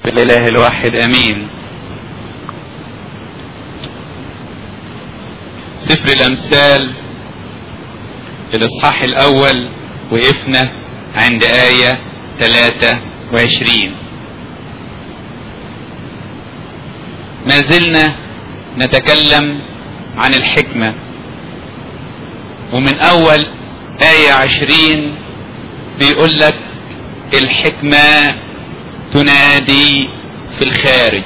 بالإله الواحد أمين سفر الأمثال الإصحاح الأول وقفنا عند آية 23 ما زلنا نتكلم عن الحكمة ومن أول آية عشرين بيقول لك الحكمة تنادي في الخارج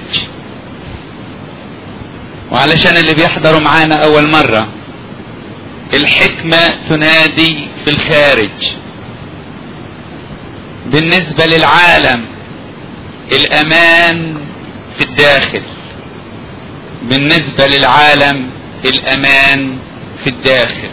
وعلشان اللي بيحضروا معانا أول مرة الحكمة تنادي في الخارج بالنسبة للعالم الأمان في الداخل بالنسبة للعالم الأمان في الداخل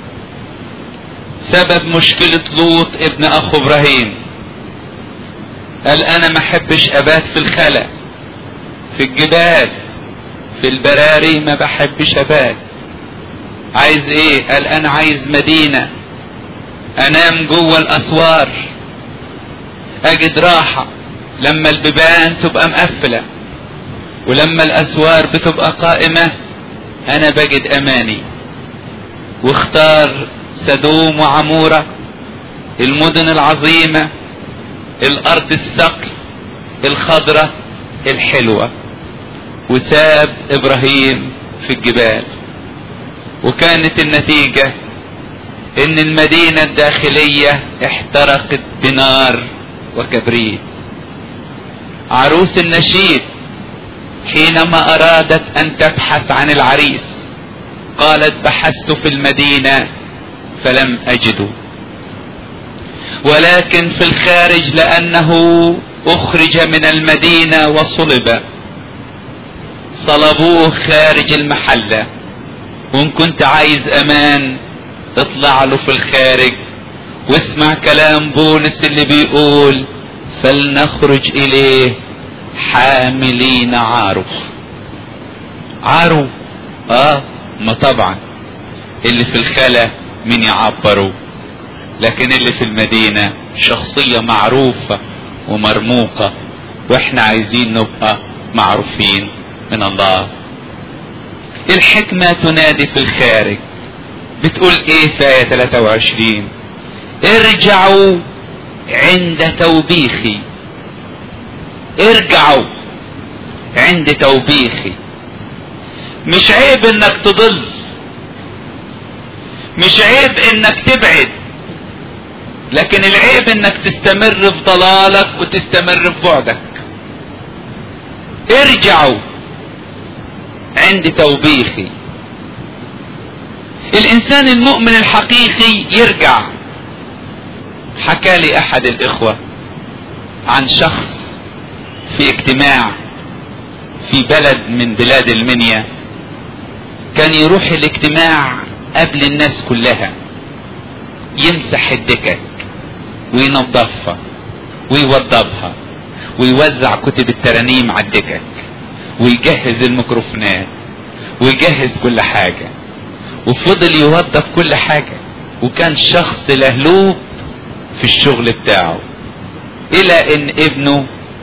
سبب مشكلة لوط ابن أخو إبراهيم قال أنا ما أحبش أبات في الخلا في الجبال في البراري ما بحبش أبات عايز إيه؟ قال أنا عايز مدينة أنام جوه الأسوار أجد راحة لما البيبان تبقى مقفلة ولما الأسوار بتبقى قائمة أنا بجد أماني واختار سدوم وعمورة المدن العظيمة الأرض الثقل الخضرة الحلوة وساب إبراهيم في الجبال وكانت النتيجة إن المدينة الداخلية احترقت بنار وكبريت عروس النشيد حينما أرادت أن تبحث عن العريس قالت بحثت في المدينة فلم أجده ولكن في الخارج لأنه أخرج من المدينة وصلب صلبوه خارج المحلة وإن كنت عايز أمان اطلع له في الخارج واسمع كلام بولس اللي بيقول فلنخرج إليه حاملين عارف عارو اه ما طبعا اللي في الخلا مين يعبروا لكن اللي في المدينة شخصية معروفة ومرموقة واحنا عايزين نبقى معروفين من الله الحكمة تنادي في الخارج بتقول ايه في آية 23 ارجعوا عند توبيخي ارجعوا عند توبيخي مش عيب انك تضل مش عيب انك تبعد لكن العيب انك تستمر في ضلالك وتستمر في بعدك ارجعوا عند توبيخي الانسان المؤمن الحقيقي يرجع حكى لي احد الاخوة عن شخص في اجتماع في بلد من بلاد المنيا كان يروح الاجتماع قبل الناس كلها يمسح الدكك وينظفها ويوضبها ويوزع كتب الترانيم على الدكك ويجهز الميكروفونات ويجهز كل حاجة وفضل يوظف كل حاجة وكان شخص لهلوب في الشغل بتاعه الى ان ابنه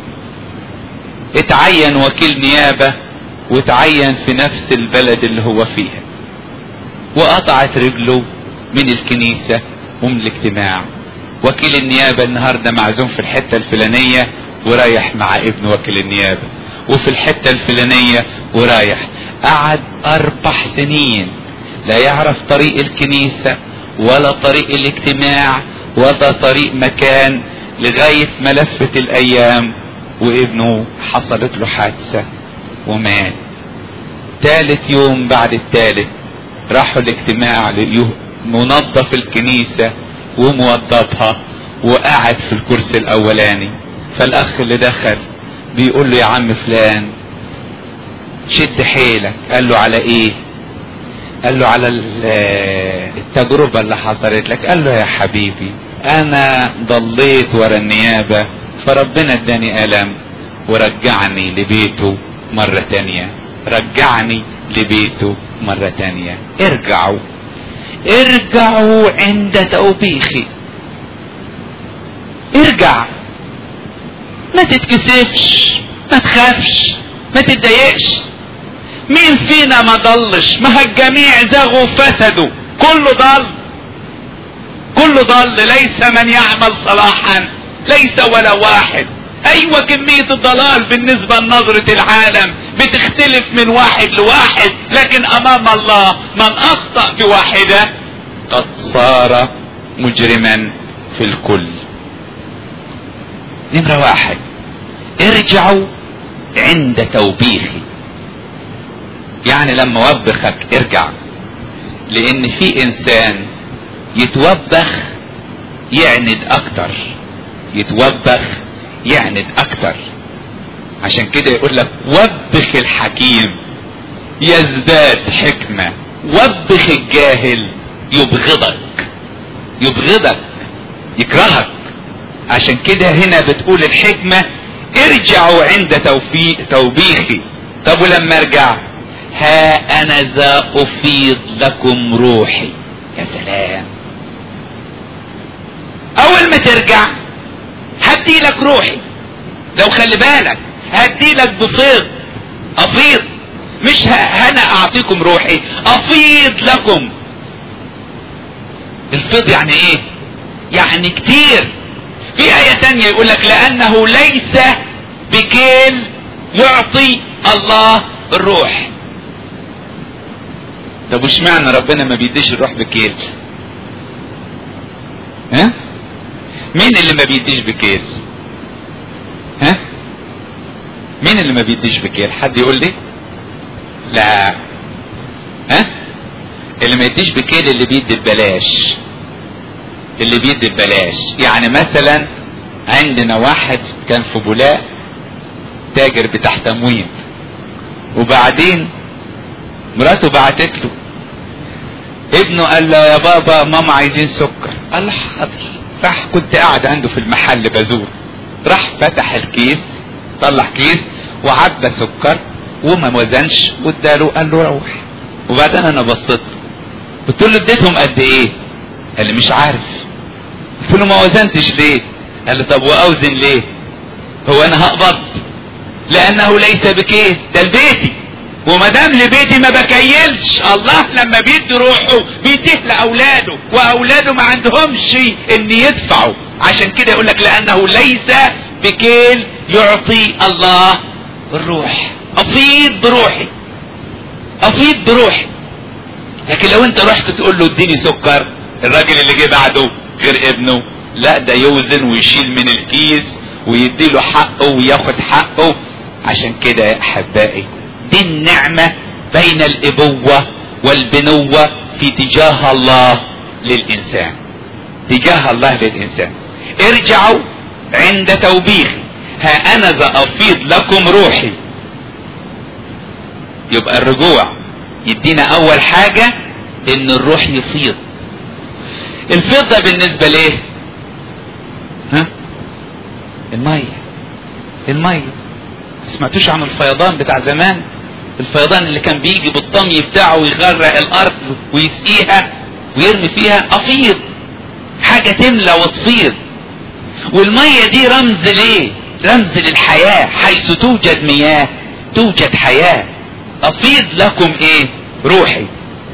اتعين وكيل نيابة واتعين في نفس البلد اللي هو فيها وقطعت رجله من الكنيسة ومن الاجتماع وكيل النيابة النهاردة معزوم في الحتة الفلانية ورايح مع ابن وكيل النيابة وفي الحتة الفلانية ورايح قعد اربع سنين لا يعرف طريق الكنيسة ولا طريق الاجتماع ولا طريق مكان لغاية ما لفت الايام وابنه حصلت له حادثة ومات ثالث يوم بعد الثالث راحوا الاجتماع لقيوه منظف الكنيسة وموضبها وقعد في الكرسي الاولاني فالاخ اللي دخل بيقول له يا عم فلان شد حيلك قال له على ايه قال له على التجربة اللي حصلت لك قال له يا حبيبي انا ضليت ورا النيابة فربنا اداني الم ورجعني لبيته مرة تانية رجعني لبيته مرة تانية ارجعوا ارجعوا عند توبيخي ارجع ما تتكسفش ما تخافش ما تتضايقش مين فينا ما ضلش ما الجميع زاغوا فسدوا كله ضل كله ضل ليس من يعمل صلاحا ليس ولا واحد ايوه كمية الضلال بالنسبة لنظرة العالم بتختلف من واحد لواحد لكن امام الله من اخطأ في واحدة قد صار مجرما في الكل نمرة واحد ارجعوا عند توبيخي يعني لما وبخك ارجع لان في انسان يتوبخ يعند اكتر يتوبخ يعند اكتر عشان كده يقول لك وبخ الحكيم يزداد حكمة وبخ الجاهل يبغضك يبغضك يكرهك عشان كده هنا بتقول الحكمة ارجعوا عند توفيق توبيخي طب ولما ارجع ها انا ذا افيض لكم روحي يا سلام اول ما ترجع هدي لك روحي لو خلي بالك هدي لك بفيض افيض مش انا اعطيكم روحي افيض لكم الفيض يعني ايه يعني كتير في آية تانية يقول لك لأنه ليس بكيل يعطي الله الروح طب وش معنى ربنا ما بيديش الروح بكيل ها مين اللي ما بيديش بكيل ها مين اللي ما بيديش بكيل حد يقول لي لا ها اللي ما يديش بكيل اللي بيدي ببلاش اللي بيدي ببلاش يعني مثلا عندنا واحد كان في بولاق تاجر بتاع تموين وبعدين مراته بعتت له ابنه قال له يا بابا ماما عايزين سكر قال له حاضر راح كنت قاعد عنده في المحل بزور راح فتح الكيس طلع كيس وعبى سكر وما وزنش واداله قال له روح وبعدين انا بصيت قلت له اديتهم قد ايه قال لي مش عارف قلت له ما وزنتش ليه قال لي طب واوزن ليه هو انا هقبض لانه ليس بكيس ده لبيتي وما دام لبيتي ما بكيلش الله لما بيدي روحه بيديه لاولاده واولاده ما عندهمش ان يدفعوا عشان كده يقول لك لانه ليس بكيل يعطي الله الروح افيض بروحي افيض بروحي لكن لو انت رحت تقول له اديني سكر الراجل اللي جه بعده غير ابنه لا ده يوزن ويشيل من الكيس ويدي له حقه وياخد حقه عشان كده يا احبائي دي النعمة بين الابوة والبنوة في تجاه الله للانسان تجاه الله للانسان ارجعوا عند توبيخي ها انا ذا افيض لكم روحي يبقى الرجوع يدينا اول حاجة ان الروح يفيض الفيض ده بالنسبة ليه ها المية المية سمعتوش عن الفيضان بتاع زمان الفيضان اللي كان بيجي بالطمي بتاعه ويغرق الارض ويسقيها ويرمي فيها افيض حاجة تملى وتفيض والمية دي رمز ليه رمز للحياة حيث توجد مياه توجد حياة افيض لكم ايه روحي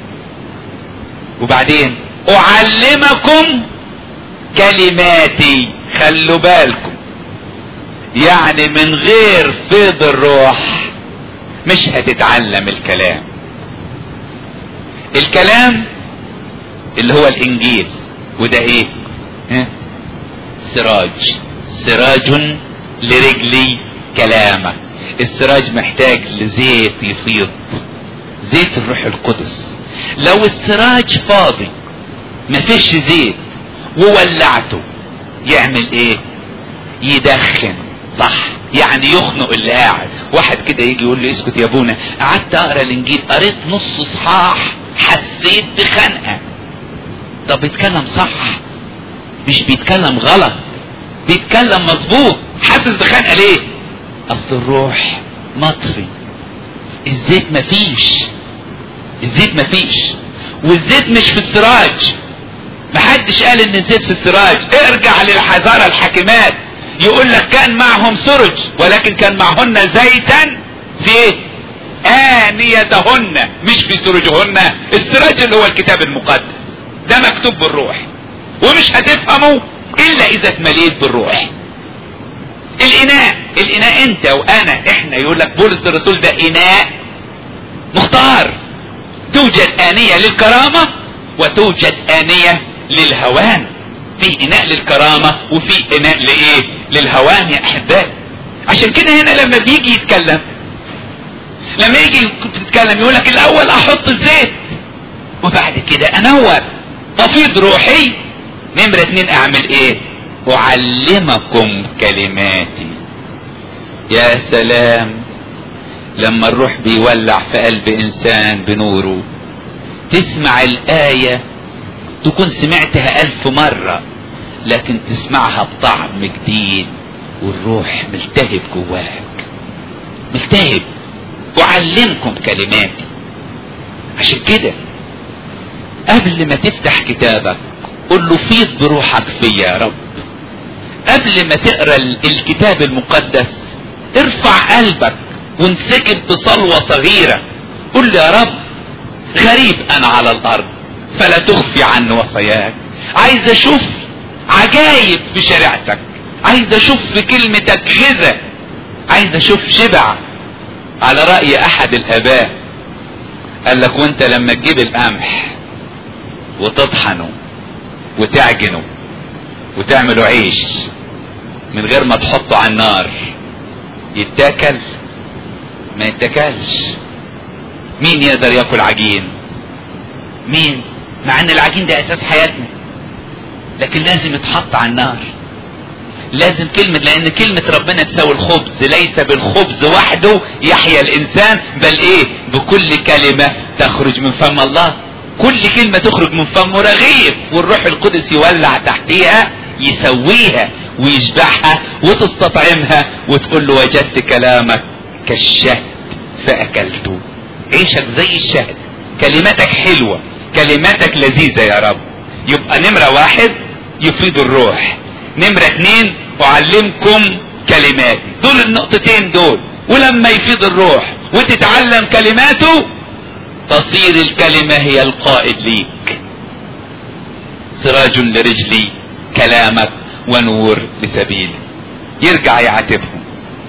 وبعدين اعلمكم كلماتي خلوا بالكم يعني من غير فيض الروح مش هتتعلم الكلام الكلام اللي هو الانجيل وده ايه ها؟ سراج سراج لرجلي كلامك السراج محتاج لزيت يفيض زيت الروح القدس لو السراج فاضي مفيش زيت وولعته يعمل ايه يدخن صح يعني يخنق اللي قاعد واحد كده يجي يقول لي اسكت يا ابونا قعدت اقرا الانجيل قريت نص اصحاح حسيت بخنقه طب بيتكلم صح مش بيتكلم غلط بيتكلم مظبوط حاسس بخنقه ليه اصل الروح مطفي الزيت مفيش الزيت مفيش والزيت مش في السراج محدش قال ان الزيت في السراج ارجع للحذارة الحاكمات يقول لك كان معهم سرج ولكن كان معهن زيتا في ايه آنيتهن مش في سرجهن السراج اللي هو الكتاب المقدس ده مكتوب بالروح ومش هتفهمه الا اذا اتمليت بالروح الاناء الاناء انت وانا احنا يقول لك بولس الرسول ده اناء مختار توجد آنية للكرامة وتوجد آنية للهوان في إناء للكرامة وفي إناء لإيه للهوان يا أحبائي عشان كده هنا لما بيجي يتكلم لما يجي يتكلم يقول لك الأول أحط الزيت وبعد كده أنور أفيض روحي نمرة اتنين أعمل إيه أعلمكم كلماتي يا سلام لما الروح بيولع في قلب انسان بنوره تسمع الاية تكون سمعتها الف مرة لكن تسمعها بطعم جديد والروح ملتهب جواك ملتهب اعلمكم كلماتي عشان كده قبل ما تفتح كتابك قل له فيض بروحك فيا يا رب قبل ما تقرا الكتاب المقدس ارفع قلبك وانسكب بصلوة صغيرة قل يا رب غريب انا على الارض فلا تخفي عني وصاياك عايز اشوف عجايب في شريعتك عايز اشوف في كلمتك غذا عايز اشوف شبع على رأي احد الاباء قال لك وانت لما تجيب القمح وتطحنه وتعجنه وتعمله عيش من غير ما تحطه على النار يتاكل ما يتاكلش مين يقدر ياكل عجين مين مع ان العجين ده اساس حياتنا لكن لازم يتحط على النار لازم كلمة لان كلمة ربنا تساوي الخبز ليس بالخبز وحده يحيا الانسان بل ايه بكل كلمة تخرج من فم الله كل كلمة تخرج من فمه رغيف والروح القدس يولع تحتيها يسويها ويشبعها وتستطعمها وتقول له وجدت كلامك كالشهد فاكلته عيشك زي الشهد كلماتك حلوة كلماتك لذيذة يا رب يبقى نمرة واحد يفيد الروح نمرة اتنين اعلمكم كلماتي دول النقطتين دول ولما يفيد الروح وتتعلم كلماته تصير الكلمة هي القائد ليك سراج لرجلي كلامك ونور لسبيلي يرجع يعاتبهم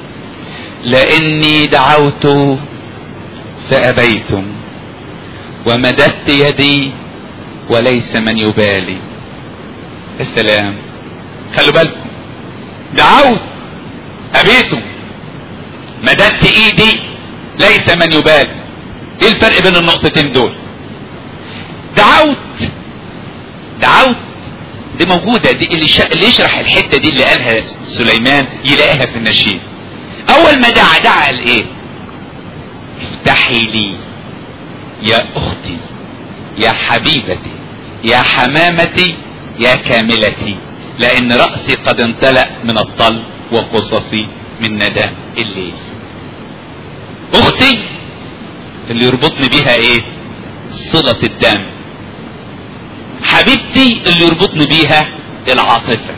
لاني دعوت فابيتم ومددت يدي وليس من يبالي السلام خلوا بالكم دعوت ابيتم مددت ايدي ليس من يبالي ايه الفرق بين النقطتين دول دعوت دعوت دي موجودة دي اللي, ش... اللي يشرح الحتة دي اللي قالها سليمان يلاقيها في النشيد اول ما دعا دعا قال ايه افتحي لي يا اختي يا حبيبتي يا حمامتي يا كاملتي لان رأسي قد امتلأ من الطل وقصصي من ندى الليل اختي اللي يربطني بيها ايه صلة الدم حبيبتي اللي يربطني بيها العاطفة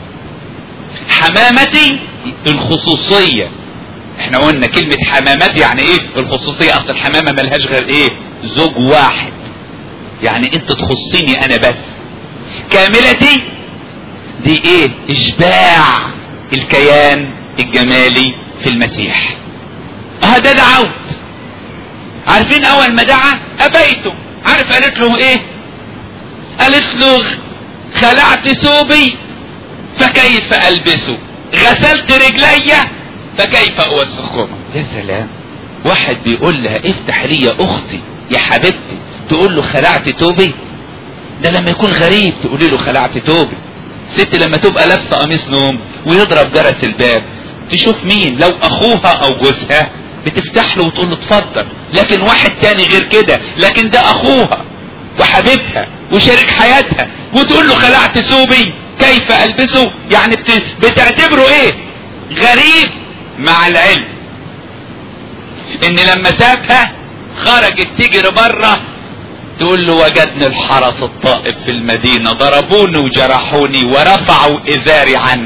حمامتي الخصوصية احنا قلنا كلمة حمامات يعني ايه الخصوصية اصل الحمامة ملهاش غير ايه زوج واحد يعني انت تخصيني انا بس كاملتي دي ايه اشباع الكيان الجمالي في المسيح اه ده دعوت عارفين اول ما دعا ابيته عارف قالت له ايه قالت له خلعت ثوبي فكيف البسه غسلت رجلي فكيف اوسخهما يا سلام واحد بيقول لها افتح لي يا اختي يا حبيبتي تقول له خلعت توبي ده لما يكون غريب تقولي له خلعت توبي ست لما تبقى لابسه قميص نوم ويضرب جرس الباب تشوف مين لو اخوها او جوزها بتفتح له وتقول له اتفضل لكن واحد تاني غير كده لكن ده اخوها وحبيبها وشريك حياتها وتقول له خلعت ثوبي كيف البسه يعني بت... بتعتبره ايه غريب مع العلم ان لما سابها خرجت تجري بره تقول له وجدني الحرس الطائف في المدينة ضربوني وجرحوني ورفعوا ازاري عني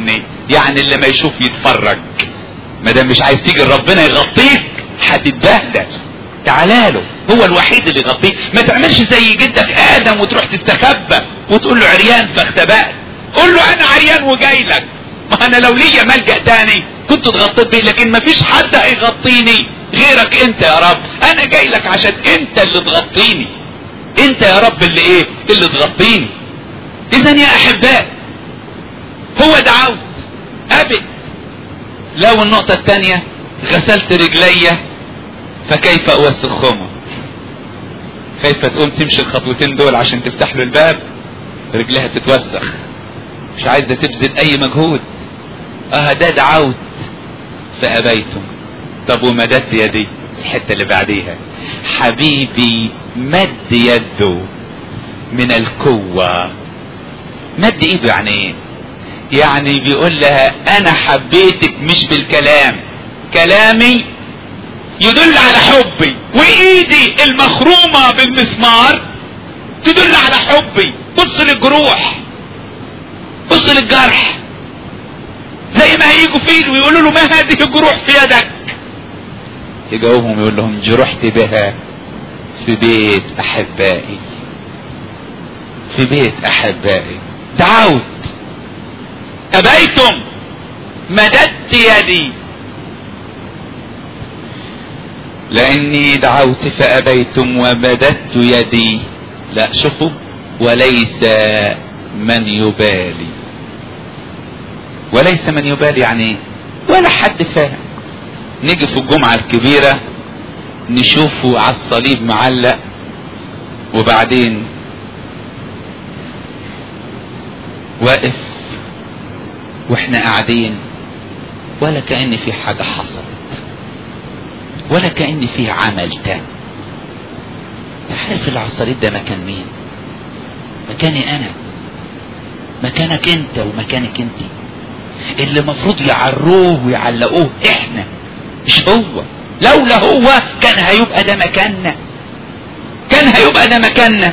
يعني اللي ما يشوف يتفرج ما دام مش عايز تيجي ربنا يغطيك هتتبهدل تعالى له هو الوحيد اللي يغطيك ما تعملش زي جدك ادم وتروح تستخبى وتقول له عريان فاختبأت قول له انا عريان وجاي لك ما انا لو ليا ملجأ تاني كنت اتغطيت بيه لكن ما فيش حد هيغطيني غيرك انت يا رب انا جاي لك عشان انت اللي تغطيني انت يا رب اللي ايه اللي تغطيني اذا يا احباء هو دعوت ابد لو النقطة الثانية غسلت رجلي فكيف اوسخهما كيف تقوم تمشي الخطوتين دول عشان تفتح له الباب رجلها تتوسخ مش عايزة تبذل اي مجهود اه ده دعوت فابيتم طب ومددت يدي الحتة اللي بعديها حبيبي مد يده من القوة مد ايده يعني ايه يعني بيقول لها انا حبيتك مش بالكلام كلامي يدل على حبي وايدي المخرومة بالمسمار تدل على حبي بص للجروح بص للجرح زي ما هيجوا فيه ويقولوا له ما هذه الجروح في يدك يجاوبهم يقول لهم جرحت بها في بيت احبائي في بيت احبائي دعوت ابيتم مددت يدي لاني دعوت فابيتم ومددت يدي لا شوفوا وليس من يبالي وليس من يبالي يعني ولا حد فاهم نيجي في الجمعة الكبيرة نشوفه على الصليب معلق وبعدين واقف واحنا قاعدين ولا كأن في حاجة حصلت ولا كأن في عمل تاني عارف العصاريت ده مكان مين مكاني انا مكانك انت ومكانك انت اللي مفروض يعروه ويعلقوه احنا مش هو لولا هو كان هيبقى ده مكاننا كان هيبقى ده مكاننا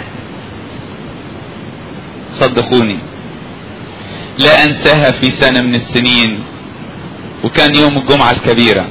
صدقوني لا انساها في سنة من السنين وكان يوم الجمعة الكبيرة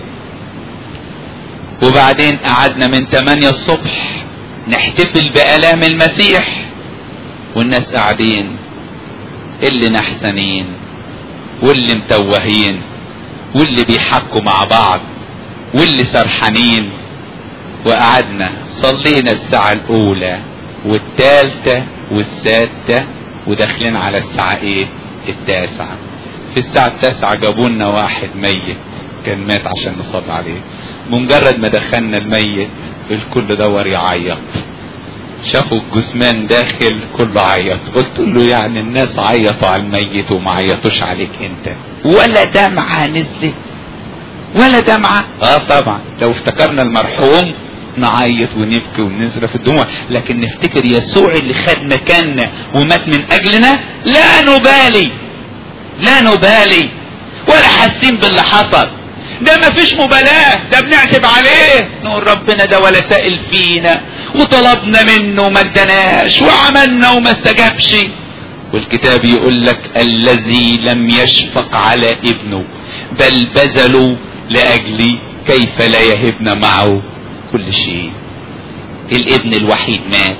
وبعدين قعدنا من 8 الصبح نحتفل بآلام المسيح والناس قاعدين اللي نحسنين واللي متوهين واللي بيحكوا مع بعض واللي سرحانين وقعدنا صلينا الساعة الأولى والثالثة والسادسة وداخلين على الساعة ايه التاسعة في الساعة التاسعة جابوا لنا واحد ميت كان مات عشان نصلي عليه بمجرد ما دخلنا الميت الكل دور يعيط شافوا الجثمان داخل كله عيط قلت له يعني الناس عيطوا على الميت وما عيطوش عليك انت ولا دمعة نزلت ولا دمعة اه طبعا لو افتكرنا المرحوم نعيط ونبكي ونزرف الدموع لكن نفتكر يسوع اللي خد مكاننا ومات من اجلنا لا نبالي لا نبالي ولا حاسين باللي حصل ده ما فيش مبالاة ده بنعتب عليه نقول ربنا ده ولا سائل فينا وطلبنا منه وما اداناش وعملنا وما استجابش والكتاب يقول لك الذي لم يشفق على ابنه بل بذلوا لاجلي كيف لا يهبنا معه كل شيء الابن الوحيد مات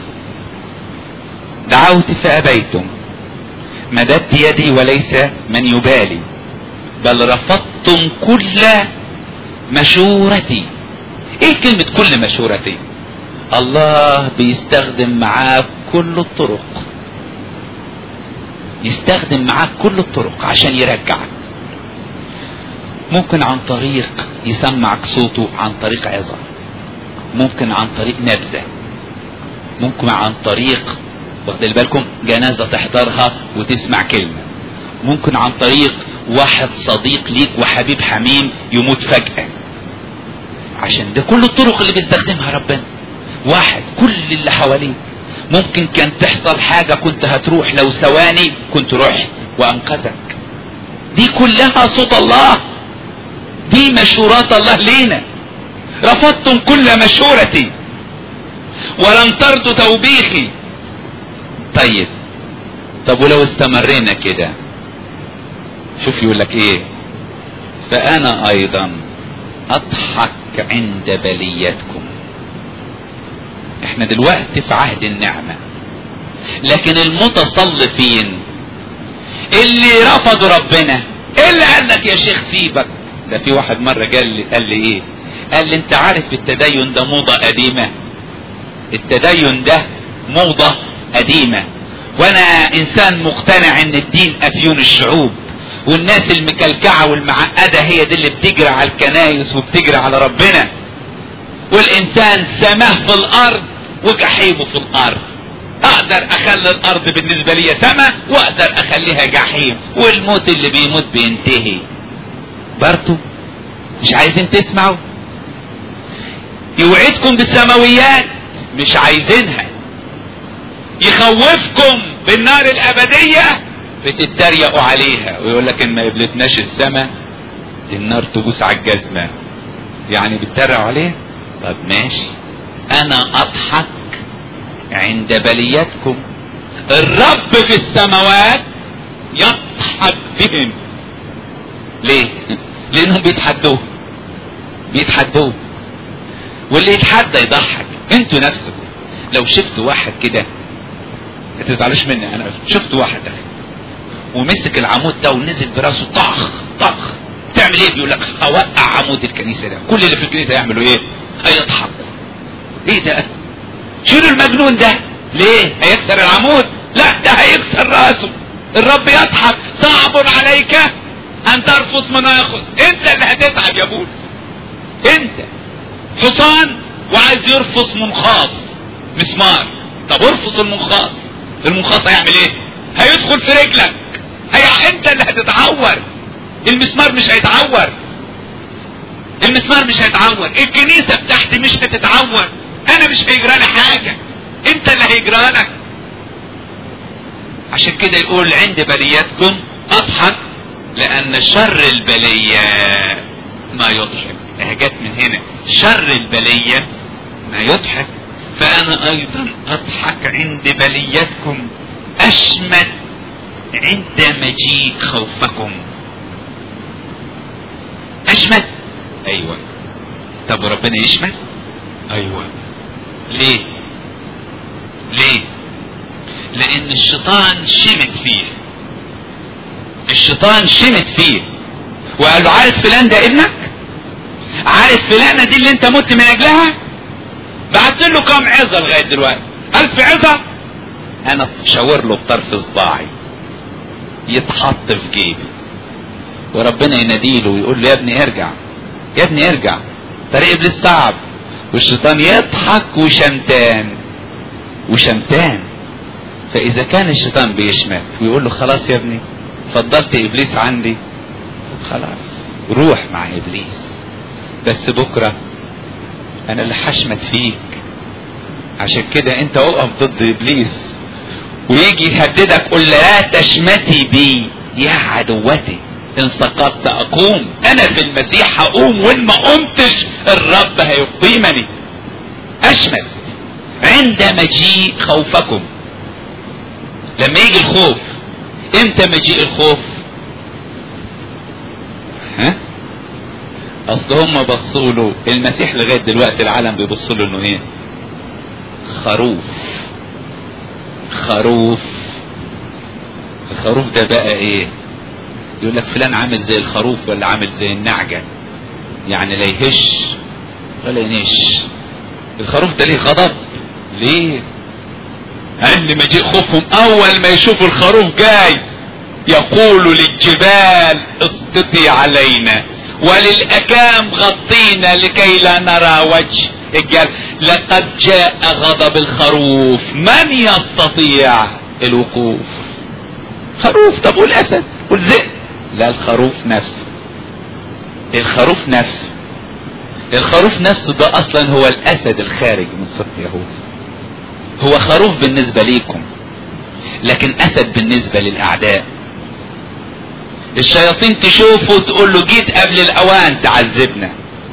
دعوت فابيتم مددت يدي وليس من يبالي بل رفضتم كل مشورتي ايه كلمة كل مشورتي الله بيستخدم معاك كل الطرق يستخدم معاك كل الطرق عشان يرجعك ممكن عن طريق يسمعك صوته عن طريق عظة ممكن عن طريق نبذة ممكن عن طريق واخد بالكم جنازة تحضرها وتسمع كلمة ممكن عن طريق واحد صديق ليك وحبيب حميم يموت فجأة عشان ده كل الطرق اللي بيستخدمها ربنا واحد كل اللي حواليك ممكن كان تحصل حاجة كنت هتروح لو ثواني كنت رحت وانقذك دي كلها صوت الله دي مشورات الله لينا رفضتم كل مشورتي ولم ترضوا توبيخي طيب طب ولو استمرينا كده شوف يقول لك ايه فانا ايضا اضحك عند بليتكم احنا دلوقتي في عهد النعمة لكن المتصلفين اللي رفضوا ربنا ايه اللي قال لك يا شيخ سيبك ده في واحد مرة قال لي قال لي ايه قال لي انت عارف التدين ده موضة قديمة التدين ده موضة قديمة وانا انسان مقتنع ان الدين افيون الشعوب والناس المكلكعة والمعقدة هي دي اللي بتجري على الكنايس وبتجري على ربنا والانسان سماه في الارض وجحيمه في الارض اقدر اخلي الارض بالنسبة لي سما واقدر اخليها جحيم والموت اللي بيموت بينتهي برضو مش عايزين تسمعوا يوعدكم بالسماويات مش عايزينها يخوفكم بالنار الابدية بتتريقوا عليها ويقول لك ان ما قبلتناش السماء النار تبوس على الجزمة يعني بتتريقوا عليها طب ماشي انا اضحك عند بليتكم الرب في السماوات يضحك بهم ليه لانهم بيتحدوه بيتحدوه واللي يتحدى يضحك انتوا نفسكم لو شفتوا واحد كده ما تزعلوش مني انا شفت واحد اخي ومسك العمود ده ونزل براسه طخ طخ تعمل ايه بيقول لك اوقع عمود الكنيسه ده كل اللي في الكنيسه يعملوا ايه هيضحكوا ايه ده شيلوا المجنون ده ليه هيكسر العمود لا ده هيكسر راسه الرب يضحك صعب عليك ان ترفض مناخس انت اللي هتتعب يا بول انت حصان وعايز يرفض منخاص مسمار طب ارفض المنخاص المنخاص هيعمل ايه هيدخل في رجلك هي انت اللي هتتعور المسمار مش هيتعور المسمار مش هيتعور الكنيسه بتاعتي مش هتتعور انا مش هيجرى لي حاجه انت اللي هيجرى لك عشان كده يقول عند بلياتكم اضحك لان شر البليه ما يضحك جت من هنا شر البليه ما يضحك فانا ايضا اضحك عند بليتكم اشمت عند مجيء خوفكم اشمت ايوه طب وربنا يشمت ايوه ليه ليه لان الشيطان شمت فيه الشيطان شمت فيه وقال له عارف فلان ده ابنك عارف فلانه دي اللي انت مت من اجلها بعت له كام عظه لغايه دلوقتي الف عظه انا اشاور له بطرف صباعي يتحط في جيبي وربنا يناديله ويقول له يا ابني ارجع يا ابني ارجع طريق ابليس صعب والشيطان يضحك وشمتان وشمتان فاذا كان الشيطان بيشمت ويقول له خلاص يا ابني فضلت ابليس عندي خلاص روح مع ابليس بس بكرة انا اللي حشمت فيك عشان كده انت اقف ضد ابليس ويجي يهددك قل لا تشمتي بي يا عدوتي ان سقطت اقوم انا في المسيح هقوم وان ما قمتش الرب هيقيمني اشمت عند مجيء خوفكم لما يجي الخوف امتى مجيء الخوف ها اصل هم بصوا له المسيح لغايه دلوقتي العالم بيبص له انه ايه خروف خروف الخروف ده بقى ايه يقول لك فلان عامل زي الخروف ولا عامل زي النعجة يعني لا يهش ولا ينش الخروف ده ليه غضب ليه قال مجيء خوفهم اول ما يشوفوا الخروف جاي يقول للجبال اسقطي علينا وللأكام غطينا لكي لا نرى وجه الجبل لقد جاء غضب الخروف من يستطيع الوقوف خروف طب والاسد والذئب لا الخروف نفسه الخروف نفسه الخروف نفسه ده اصلا هو الاسد الخارج من صف يهوذا هو خروف بالنسبة ليكم لكن اسد بالنسبة للاعداء الشياطين تشوفه تقول له جيت قبل الاوان تعذبنا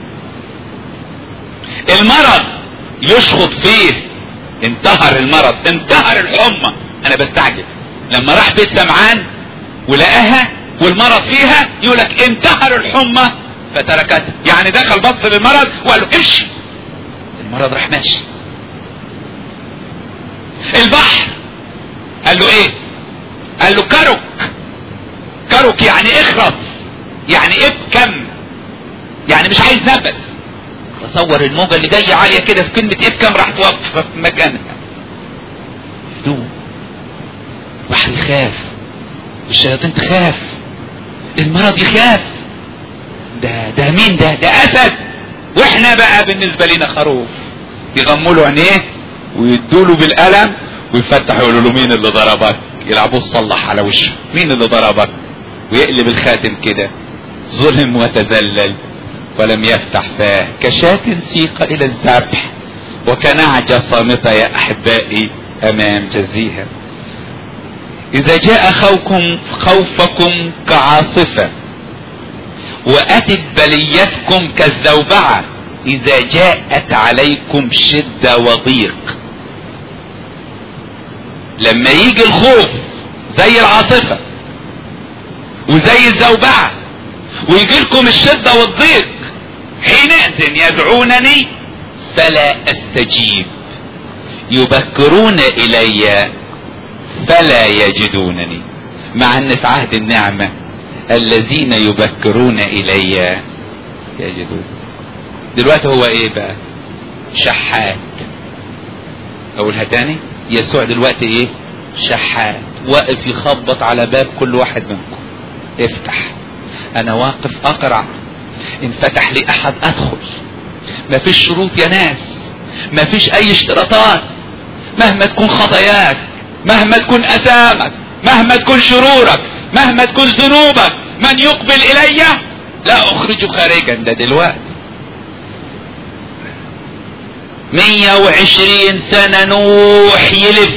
المرض يشخط فيه انتهر المرض انتهر الحمى انا بستعجب لما راح بيت سمعان ولقاها والمرض فيها يقول لك انتهر الحمى فتركتها يعني دخل بص للمرض وقال له امشي المرض راح ماشي البحر قال له ايه قال له كرك كرك يعني اخرس يعني ابكم يعني مش عايز نفس تصور الموجة اللي جاية عالية كده في كلمة ابكم راح توقف في مكانها هدوء البحر يخاف الشياطين تخاف المرض يخاف ده ده مين ده ده اسد واحنا بقى بالنسبة لنا خروف يغموا له عينيه ويدوا له بالقلم ويفتحوا يقولوا له مين اللي ضربك يلعبوه الصلح على وشه مين اللي ضربك ويقلب الخاتم كده ظلم وتذلل ولم يفتح فاه كشاة سيق الى الذبح وكنعجة صامتة يا احبائي امام جزيها اذا جاء خوفكم خوفكم كعاصفة واتت بليتكم كالزوبعة اذا جاءت عليكم شدة وضيق لما يجي الخوف زي العاصفة وزي الزوبعة ويجي لكم الشدة والضيق حينئذ يدعونني فلا استجيب يبكرون الي فلا يجدونني مع ان في عهد النعمة الذين يبكرون الي يجدون دلوقتي هو ايه بقى شحات اقولها تاني يسوع دلوقتي ايه شحات واقف يخبط على باب كل واحد منكم افتح انا واقف اقرع ان فتح لي احد ادخل مفيش شروط يا ناس مفيش اي اشتراطات مهما تكون خطاياك مهما تكون اثامك مهما تكون شرورك مهما تكون ذنوبك من يقبل الي لا اخرجه خارجا ده دلوقتي مية وعشرين سنة نوح يلف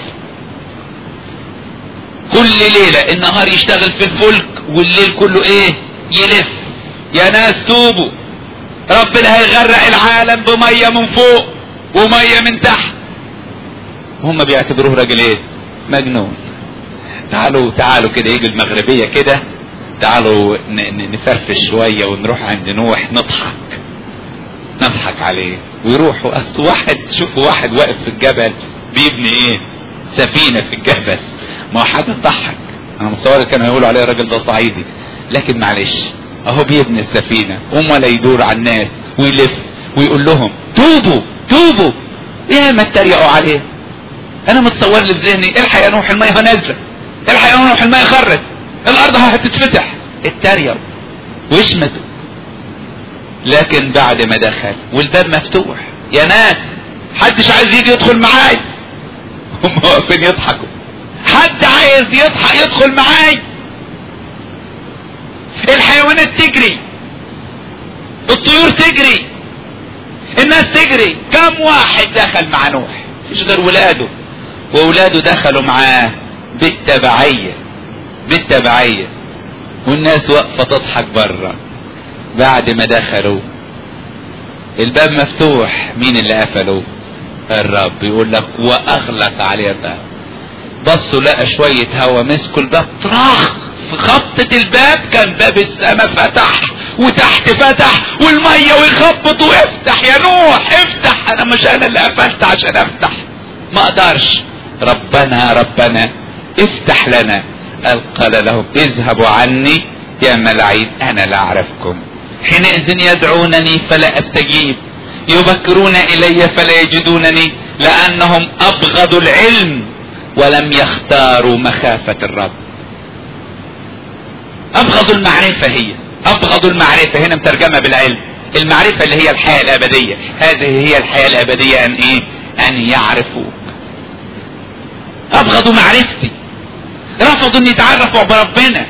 كل ليلة النهار يشتغل في الفلك والليل كله ايه يلف يا ناس توبوا ربنا هيغرق العالم بمية من فوق ومية من تحت هم بيعتبروه راجل ايه مجنون تعالوا تعالوا كده يجي المغربية كده تعالوا نفرفش شوية ونروح عند نوح نضحك نضحك عليه ويروحوا اصل واحد شوفوا واحد واقف في الجبل بيبني ايه سفينة في الجبل ما هو حاجة تضحك انا متصور كانوا يقولوا عليه الراجل ده صعيدي لكن معلش اهو بيبني السفينة ولا يدور على الناس ويلف ويقول لهم توبوا توبوا يا ما اتريقوا عليه انا متصور لي في ذهني الحق يا نوح المية نازلة الحق يا نوح المية خرت الارض هتتفتح اتريقوا واشمتوا لكن بعد ما دخل والباب مفتوح يا ناس حدش عايز يجي يدخل معاي هم واقفين يضحكوا حد عايز يضحك يدخل معاي الحيوانات تجري الطيور تجري الناس تجري كم واحد دخل مع نوح مش غير ولاده وولاده دخلوا معاه بالتبعية بالتبعية والناس واقفة تضحك بره بعد ما دخلوا الباب مفتوح مين اللي قفله الرب يقول لك واغلق عليه الباب بصوا لقى شوية هوا مسكوا الباب طراخ في خبطة الباب كان باب السماء فتح وتحت فتح والمية ويخبط وافتح يا نوح افتح انا مش انا اللي قفلت عشان افتح ما اقدرش ربنا ربنا افتح لنا قال لهم اذهبوا عني يا ملاعين انا لا اعرفكم حينئذ يدعونني فلا استجيب يبكرون الي فلا يجدونني لانهم ابغضوا العلم ولم يختاروا مخافة الرب ابغضوا المعرفة هي ابغضوا المعرفة هنا مترجمة بالعلم المعرفة اللي هي الحياة الابدية هذه هي الحياة الابدية ان ايه ان يعرفوك ابغضوا معرفتي رفضوا ان يتعرفوا بربنا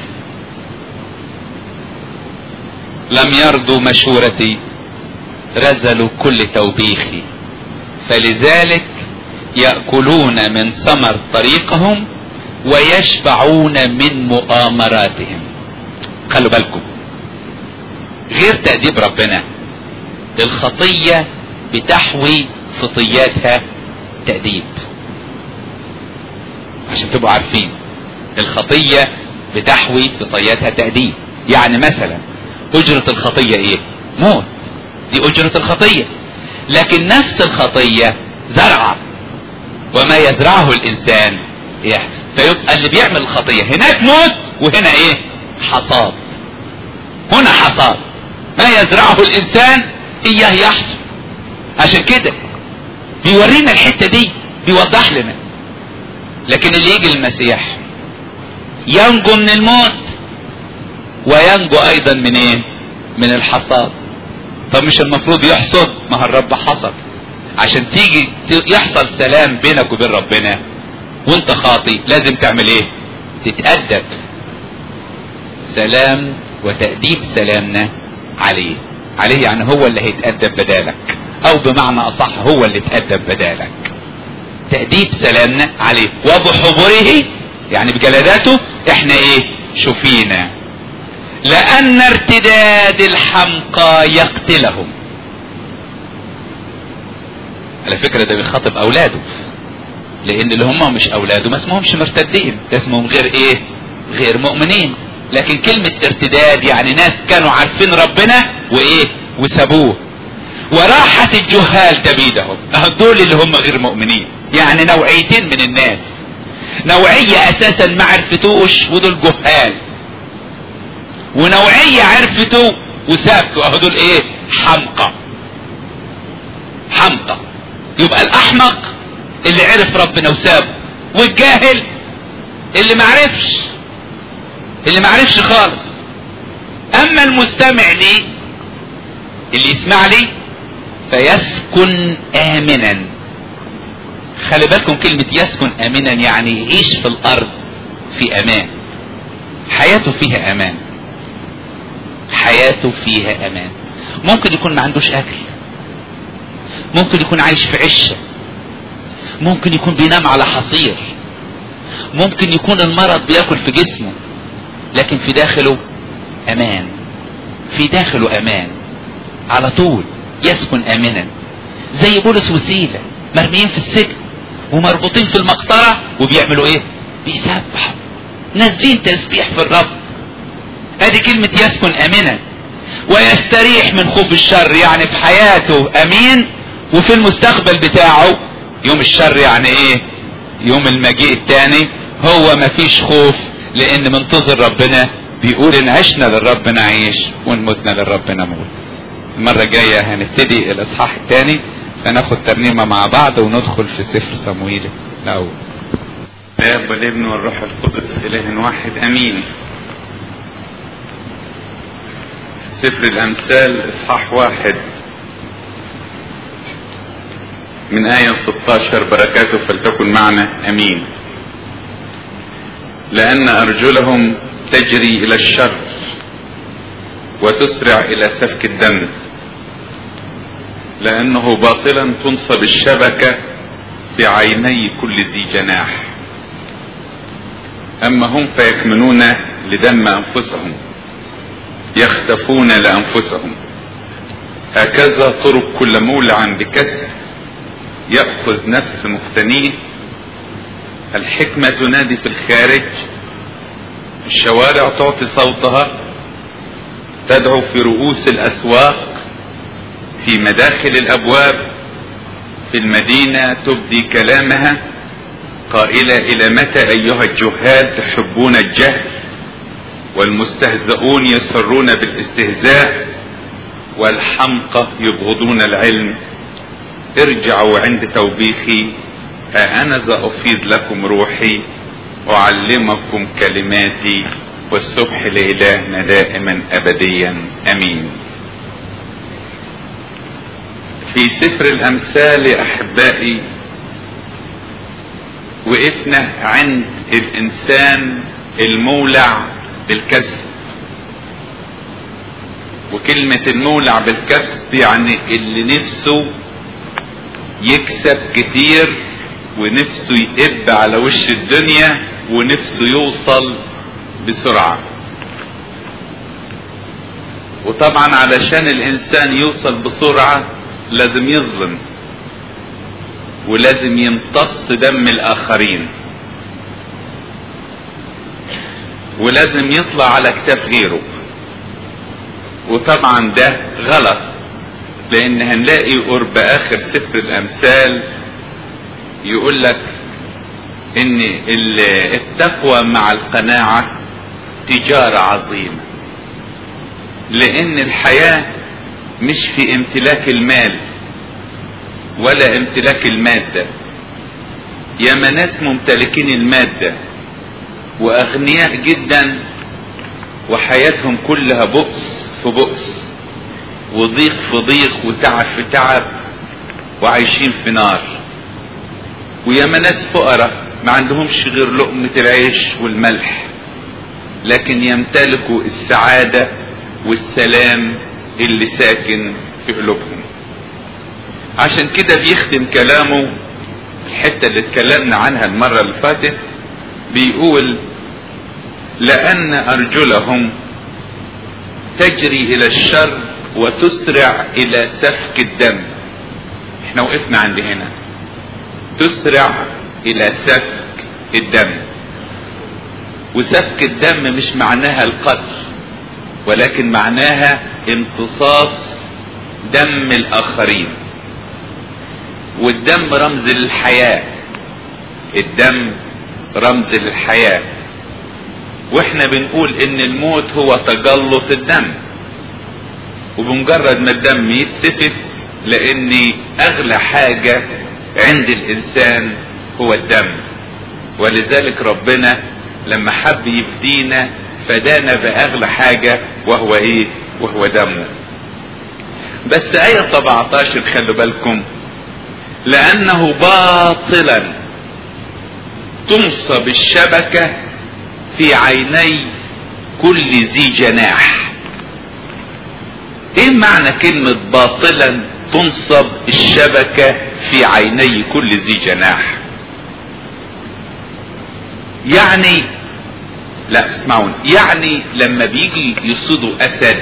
لم يرضوا مشورتي رزلوا كل توبيخي فلذلك يأكلون من ثمر طريقهم ويشبعون من مؤامراتهم خلوا بالكم غير تأديب ربنا الخطية بتحوي خطياتها تأديب عشان تبقوا عارفين الخطية بتحوي في طياتها تأديب يعني مثلا أجرة الخطية إيه؟ موت دي أجرة الخطية لكن نفس الخطية زرعة وما يزرعه الإنسان يحصل فيبقى اللي بيعمل الخطية هناك موت وهنا إيه؟ حصاد هنا حصاد ما يزرعه الإنسان إياه يحصل عشان كده بيورينا الحتة دي بيوضح لنا لكن اللي يجي المسيح ينجو من الموت وينجو ايضا من ايه من الحصاد طب مش المفروض يحصد ما هو الرب حصد عشان تيجي يحصل سلام بينك وبين ربنا وانت خاطي لازم تعمل ايه تتأدب سلام وتأديب سلامنا عليه عليه يعني هو اللي هيتأدب بدالك او بمعنى اصح هو اللي اتأدب بدالك تأديب سلامنا عليه وبحضوره يعني بجلداته احنا ايه شفينا لان ارتداد الحمقى يقتلهم على فكرة ده بيخاطب اولاده لان اللي هم مش اولاده ما اسمهمش مرتدين ده اسمهم غير ايه غير مؤمنين لكن كلمة ارتداد يعني ناس كانوا عارفين ربنا وايه وسابوه وراحة الجهال تبيدهم دول اللي هم غير مؤمنين يعني نوعيتين من الناس نوعية اساسا ما عرفتوش ودول جهال ونوعية عرفتوا وسابتوا اهو دول ايه حمقى حمقى يبقى الاحمق اللي عرف ربنا وسابه والجاهل اللي ما عرفش اللي ما عرفش خالص اما المستمع لي اللي يسمع لي فيسكن امنا خلي بالكم كلمة يسكن امنا يعني يعيش في الارض في امان حياته فيها امان حياته فيها امان ممكن يكون ما عندوش اكل ممكن يكون عايش في عشة ممكن يكون بينام على حصير ممكن يكون المرض بياكل في جسمه لكن في داخله امان في داخله امان على طول يسكن امنا زي بولس وسيلة مرميين في السجن ومربوطين في المقطرة وبيعملوا ايه بيسبحوا نازلين تسبيح في الرب ادي كلمة يسكن امنا ويستريح من خوف الشر يعني في حياته امين وفي المستقبل بتاعه يوم الشر يعني ايه يوم المجيء التاني هو مفيش خوف لان منتظر ربنا بيقول ان عشنا للرب نعيش وان متنا للرب نموت المرة الجاية هنبتدي الاصحاح الثاني فناخد ترنيمة مع بعض وندخل في سفر صمويل الاول الاب والابن والروح القدس اله واحد امين سفر الامثال اصحاح واحد من آية 16 بركاته فلتكن معنا أمين لأن أرجلهم تجري إلى الشر وتسرع إلى سفك الدم لأنه باطلا تنصب الشبكة في عيني كل ذي جناح أما هم فيكمنون لدم أنفسهم يختفون لأنفسهم هكذا طرق كل مولع بكسر يأخذ نفس مقتنيه الحكمة تنادي في الخارج الشوارع تعطي صوتها تدعو في رؤوس الأسواق في مداخل الأبواب في المدينة تبدي كلامها قائلة إلى متى أيها الجهال تحبون الجهل والمستهزئون يسرون بالاستهزاء والحمقى يبغضون العلم ارجعوا عند توبيخي ها انا ذا افيض لكم روحي اعلمكم كلماتي والصبح لالهنا دائما ابديا امين في سفر الامثال يا احبائي وقفنا عند الانسان المولع بالكسب وكلمة المولع بالكسب يعني اللي نفسه يكسب كتير ونفسه يقب على وش الدنيا ونفسه يوصل بسرعة وطبعا علشان الانسان يوصل بسرعة لازم يظلم ولازم يمتص دم الاخرين ولازم يطلع على كتاف غيره وطبعا ده غلط لان هنلاقي قرب اخر سفر الامثال يقول لك ان التقوى مع القناعة تجارة عظيمة لان الحياة مش في امتلاك المال ولا امتلاك المادة ياما ناس ممتلكين المادة واغنياء جدا وحياتهم كلها بؤس في بؤس وضيق في ضيق وتعب في تعب وعايشين في نار وياما ناس فقراء ما عندهمش غير لقمة العيش والملح لكن يمتلكوا السعادة والسلام اللي ساكن في قلوبهم عشان كده بيختم كلامه الحتة اللي اتكلمنا عنها المرة اللي فاتت بيقول لأن أرجلهم تجري إلى الشر وتسرع إلى سفك الدم احنا وقفنا عند هنا تسرع إلى سفك الدم وسفك الدم مش معناها القتل ولكن معناها امتصاص دم الآخرين والدم رمز للحياة الدم رمز للحياة واحنا بنقول ان الموت هو تجلط الدم وبمجرد ما الدم يتسفك لان اغلى حاجة عند الانسان هو الدم ولذلك ربنا لما حب يفدينا فدانا باغلى حاجة وهو ايه وهو دمه بس ايه 17 خلوا بالكم لانه باطلا تنصب الشبكة في عيني كل ذي جناح ايه معنى كلمة باطلا تنصب الشبكة في عيني كل ذي جناح يعني لا اسمعون يعني لما بيجي يصيدوا اسد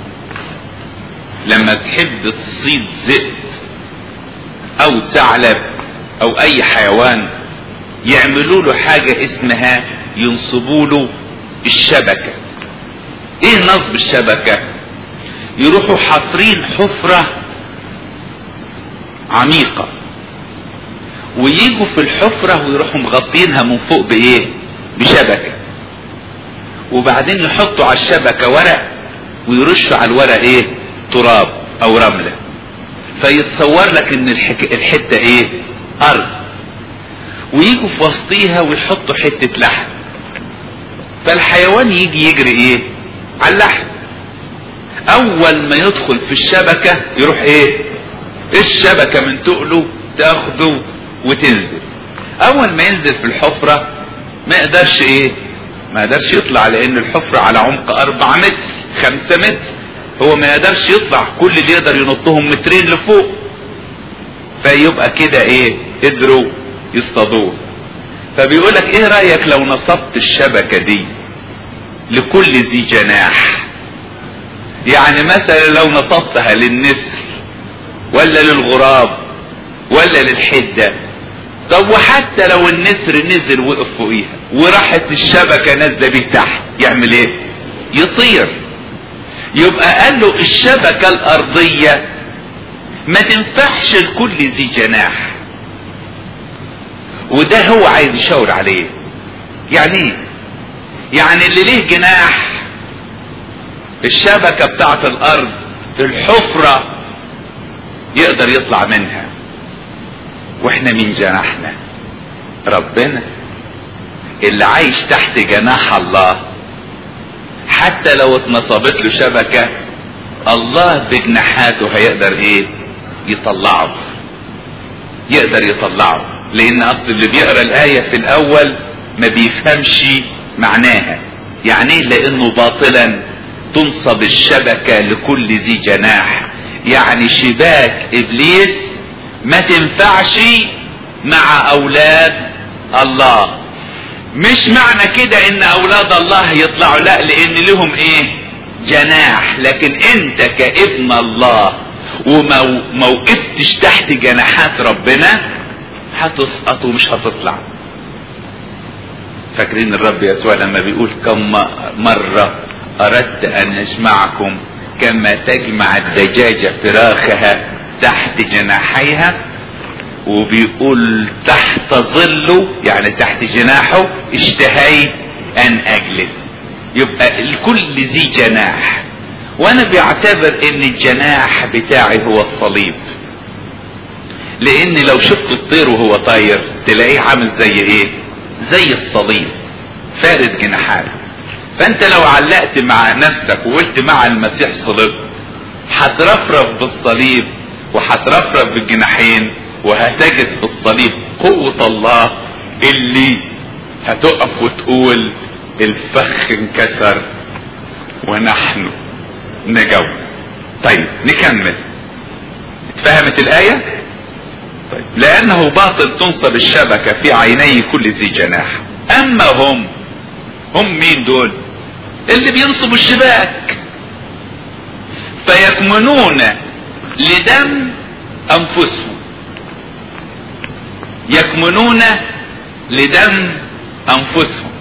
لما تحب تصيد ذئب او ثعلب او اي حيوان يعملوا له حاجة اسمها ينصبوا له الشبكة ايه نصب الشبكة يروحوا حافرين حفرة عميقة ويجوا في الحفرة ويروحوا مغطينها من فوق بايه بشبكة وبعدين يحطوا على الشبكة ورق ويرشوا على الورق ايه تراب او رملة فيتصور لك ان الحك... الحتة ايه ارض ويجوا في وسطيها ويحطوا حتة لحم فالحيوان يجي يجري ايه على اللحم اول ما يدخل في الشبكة يروح ايه الشبكة من تقله تاخده وتنزل اول ما ينزل في الحفرة ما يقدرش ايه ما يقدرش يطلع لان الحفرة على عمق اربعة متر خمسة متر هو ما يقدرش يطلع كل اللي يقدر ينطهم مترين لفوق فيبقى كده ايه قدروا يصطادوه فبيقولك ايه رأيك لو نصبت الشبكة دي لكل ذي جناح يعني مثلا لو نصبتها للنسر ولا للغراب ولا للحدة طب وحتى لو النسر نزل وقف فوقيها وراحت الشبكة نازلة بيه تحت يعمل ايه يطير يبقى قال له الشبكة الارضية ما تنفعش لكل ذي جناح وده هو عايز يشاور عليه يعني ايه يعني اللي ليه جناح الشبكة بتاعت الارض الحفرة يقدر يطلع منها واحنا مين جناحنا ربنا اللي عايش تحت جناح الله حتى لو اتنصبت له شبكة الله بجناحاته هيقدر ايه يطلعه يقدر يطلعه لان اصل اللي بيقرا الاية في الاول ما بيفهمش معناها يعني ايه لانه باطلا تنصب الشبكة لكل ذي جناح يعني شباك ابليس ما تنفعش مع اولاد الله مش معنى كده ان اولاد الله يطلعوا لا لان لهم ايه جناح لكن انت كابن الله وما وقفتش تحت جناحات ربنا هتسقط ومش هتطلع فاكرين الرب يسوع لما بيقول كم مرة اردت ان اجمعكم كما تجمع الدجاجة فراخها تحت جناحيها وبيقول تحت ظله يعني تحت جناحه اشتهيت ان اجلس يبقى الكل ذي جناح وانا بيعتبر ان الجناح بتاعي هو الصليب لان لو شفت الطير وهو طاير تلاقيه عامل زي ايه زي الصليب فارد جناحات فانت لو علقت مع نفسك وقلت مع المسيح صلبت هترفرف بالصليب وهترفرف بالجناحين وهتجد في الصليب قوة الله اللي هتقف وتقول الفخ انكسر ونحن نجو طيب نكمل اتفهمت الآية طيب لأنه باطل تنصب الشبكة في عيني كل ذي جناح أما هم هم مين دول اللي بينصبوا الشباك فيكمنون لدم أنفسهم يكمنون لدم أنفسهم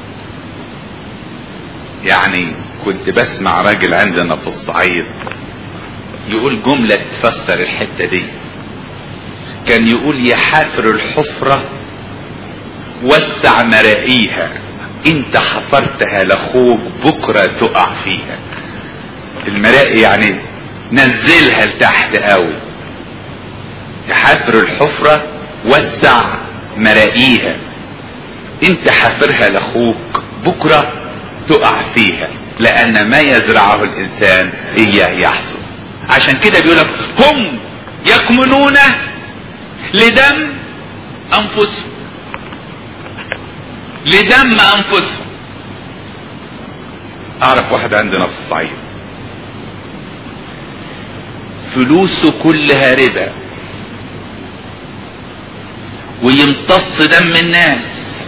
يعني كنت بسمع راجل عندنا في الصعيد يقول جملة تفسر الحتة دي كان يقول يا حافر الحفرة وسع مرائيها انت حفرتها لاخوك بكرة تقع فيها المرائي يعني نزلها لتحت قوي يا حافر الحفرة وسع مرائيها انت حافرها لاخوك بكرة تقع فيها لان ما يزرعه الانسان اياه يحصل عشان كده بيقولك هم يكمنون لدم انفسهم لدم انفسهم اعرف واحد عندنا في الصعيد فلوسه كلها ربا ويمتص دم الناس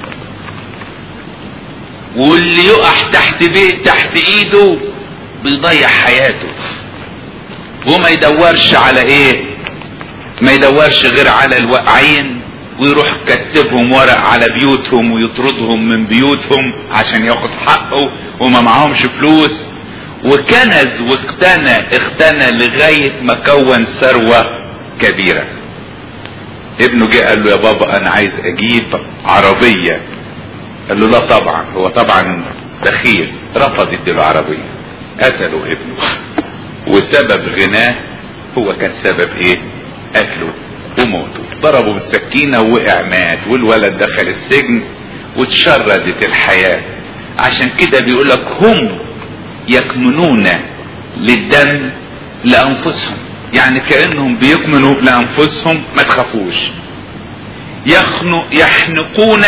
واللي يقع تحت بيت تحت ايده بيضيع حياته وما يدورش على ايه ما يدورش غير على الواقعين ويروح كتبهم ورق على بيوتهم ويطردهم من بيوتهم عشان ياخد حقه وما معهمش فلوس وكنز واقتنى اغتنى لغاية ما كون ثروة كبيرة ابنه جه قال له يا بابا انا عايز اجيب عربية قال له لا طبعا هو طبعا بخيل رفض يديله عربية قتلوا ابنه وسبب غناه هو كان سبب ايه قتله وموته ضربوا بالسكينة ووقع مات والولد دخل السجن واتشردت الحياة عشان كده بيقولك هم يكمنون للدم لانفسهم يعني كأنهم بيكمنوا لانفسهم ما تخافوش يخنق يحنقون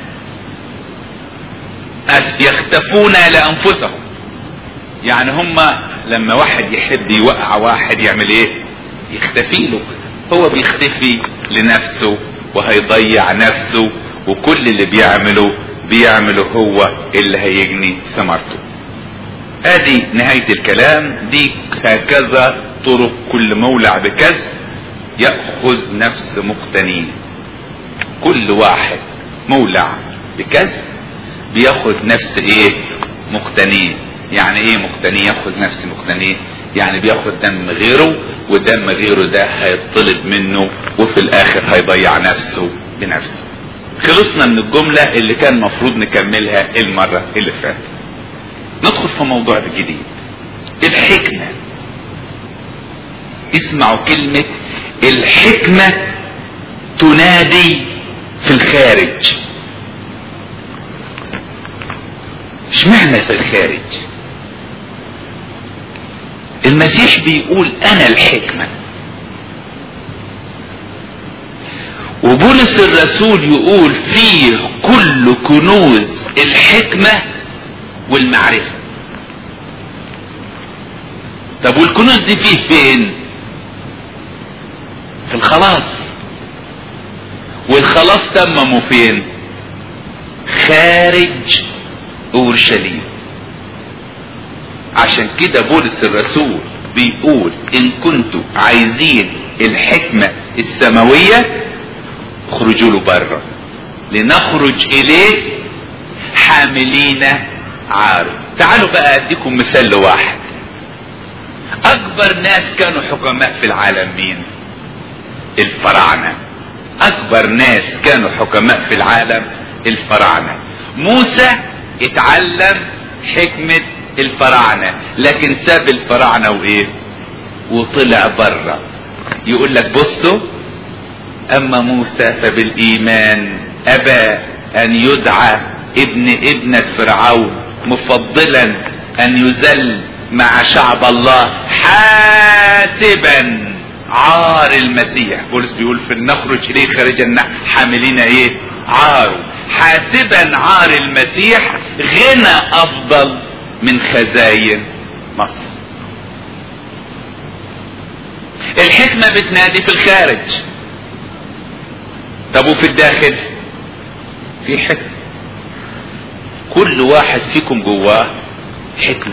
يختفون لانفسهم يعني هم لما واحد يحب يوقع واحد يعمل ايه يختفي له هو بيختفي لنفسه وهيضيع نفسه وكل اللي بيعمله بيعمله هو اللي هيجني ثمرته ادي نهاية الكلام دي هكذا طرق كل مولع بكذب يأخذ نفس مقتنين كل واحد مولع بكذب بياخد نفس ايه مقتنين يعني ايه مقتني ياخد نفس مقتنيه يعني بياخد دم غيره ودم غيره ده هيطلب منه وفي الاخر هيضيع نفسه بنفسه خلصنا من الجملة اللي كان مفروض نكملها المرة اللي فاتت ندخل في موضوع جديد الحكمة اسمعوا كلمة الحكمة تنادي في الخارج اشمعنى في الخارج المسيح بيقول انا الحكمة وبولس الرسول يقول فيه كل كنوز الحكمة والمعرفة طب والكنوز دي فيه فين في الخلاص والخلاص تممه فين خارج اورشليم عشان كده بولس الرسول بيقول ان كنتوا عايزين الحكمة السماوية اخرجوا له بره لنخرج اليه حاملين عاره تعالوا بقى اديكم مثال لواحد اكبر ناس كانوا حكماء في العالم مين الفراعنة اكبر ناس كانوا حكماء في العالم الفراعنة موسى اتعلم حكمة الفراعنة لكن ساب الفراعنة وايه وطلع بره يقول لك بصوا اما موسى فبالايمان ابى ان يدعى ابن ابنة فرعون مفضلا ان يذل مع شعب الله حاسبا عار المسيح بولس بيقول في نخرج اليه خارجا حاملين ايه عاره حاسبا عار المسيح غنى افضل من خزاين مصر الحكمة بتنادي في الخارج طب وفي الداخل في حكمة كل واحد فيكم جواه حكمة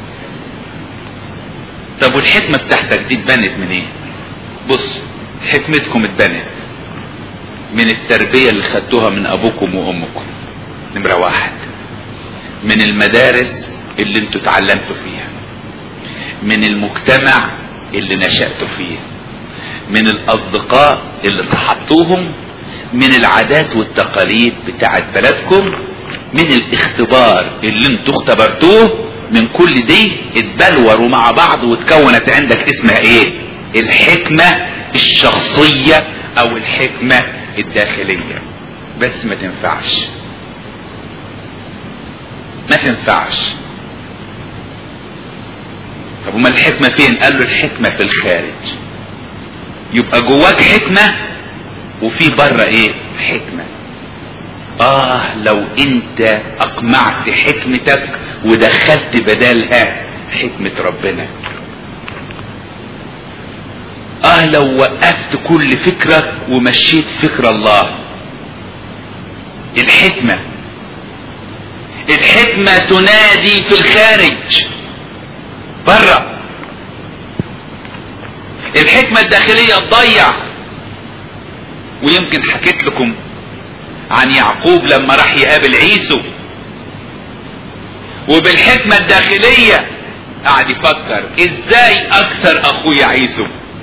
طب والحكمة بتاعتك دي اتبنت من ايه بص حكمتكم اتبنت من التربية اللي خدتوها من ابوكم وامكم نمرة واحد من المدارس اللي انتوا اتعلمتوا فيها من المجتمع اللي نشأتوا فيه من الاصدقاء اللي صاحبتوهم من العادات والتقاليد بتاعت بلدكم من الاختبار اللي انتوا اختبرتوه من كل دي اتبلوروا مع بعض وتكونت عندك اسمها ايه الحكمة الشخصية او الحكمة الداخلية بس ما تنفعش ما تنفعش طب وما الحكمة فين قال له الحكمة في الخارج يبقى جواك حكمة وفي بره ايه حكمة اه لو انت اقمعت حكمتك ودخلت بدالها حكمة ربنا اه لو وقفت كل فكرك ومشيت فكر الله الحكمة الحكمة تنادي في الخارج بره الحكمة الداخلية تضيع ويمكن حكيت لكم عن يعقوب لما راح يقابل عيسو وبالحكمة الداخلية قعد يفكر ازاي اكثر اخويا عيسو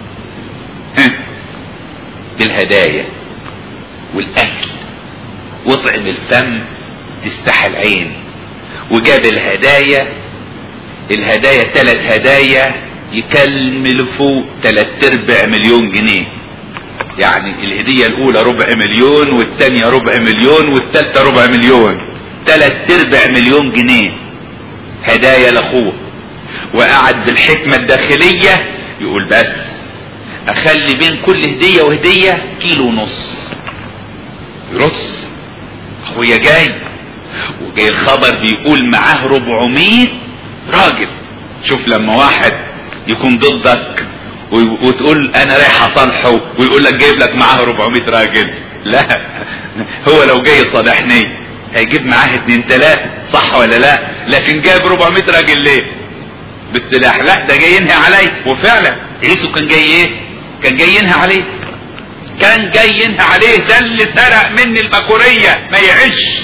بالهدايا والاكل وطعم الفم تستحى العين وجاب الهدايا الهدايا ثلاث هدايا يكمل فوق ثلاث ارباع مليون جنيه يعني الهدية الاولى ربع مليون والتانية ربع مليون والتالتة ربع مليون ثلاث ارباع مليون جنيه هدايا لاخوه وقعد بالحكمة الداخلية يقول بس اخلي بين كل هدية وهدية كيلو ونص يرص اخويا جاي وجاي الخبر بيقول معاه 400 راجل شوف لما واحد يكون ضدك وتقول انا رايح اصالحه ويقول لك جايب لك معاه 400 راجل لا هو لو جاي يصالحني هيجيب معاه اتنين تلاته صح ولا لا لكن جايب 400 راجل ليه بالسلاح لا ده جاي ينهي علي وفعلا عيسو كان جاي ايه كان جاي ينهي عليه كان جاي ينهي عليه ده اللي سرق مني البكورية ما يعيش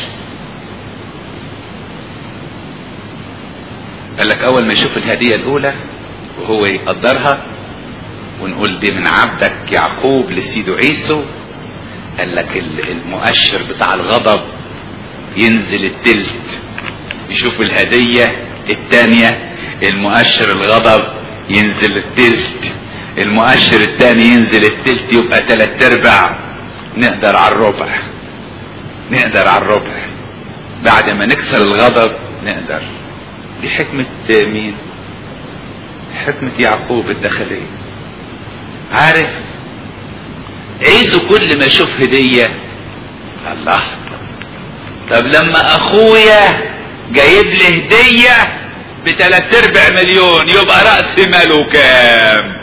قال لك اول ما يشوف الهدية الاولى وهو يقدرها ونقول دي من عبدك يعقوب لسيده عيسو قال لك المؤشر بتاع الغضب ينزل التلت يشوف الهدية التانية المؤشر الغضب ينزل التلت المؤشر التاني ينزل التلت يبقى تلات ارباع نقدر على الربع نقدر على الربع بعد ما نكسر الغضب نقدر دي حكمة مين حكمة يعقوب الداخلية عارف عيسو كل ما يشوف هدية الله طب لما اخويا جايب لي هدية بتلات ارباع مليون يبقى رأس ماله كام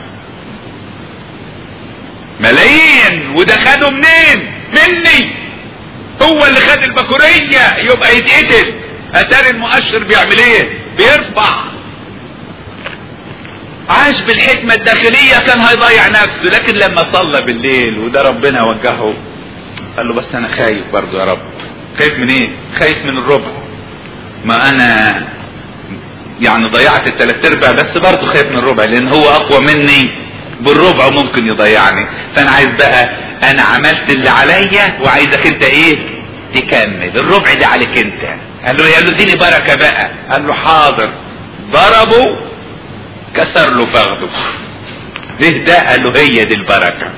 ملايين وده خده منين مني هو اللي خد البكورية يبقى يتقتل اتاري المؤشر بيعمل ايه بيرفع عاش بالحكمة الداخلية كان هيضيع نفسه لكن لما صلى بالليل وده ربنا وجهه قال له بس انا خايف برضو يا رب خايف من ايه خايف من الربع ما انا يعني ضيعت الثلاث ارباع بس برضه خايف من الربع لان هو اقوى مني بالربع وممكن يضيعني فانا عايز بقى انا عملت اللي عليا وعايزك انت ايه تكمل الربع ده عليك انت قال له قال له اديني بركه بقى قال له حاضر ضربه كسر له فخده ايه ده قال له هي دي البركه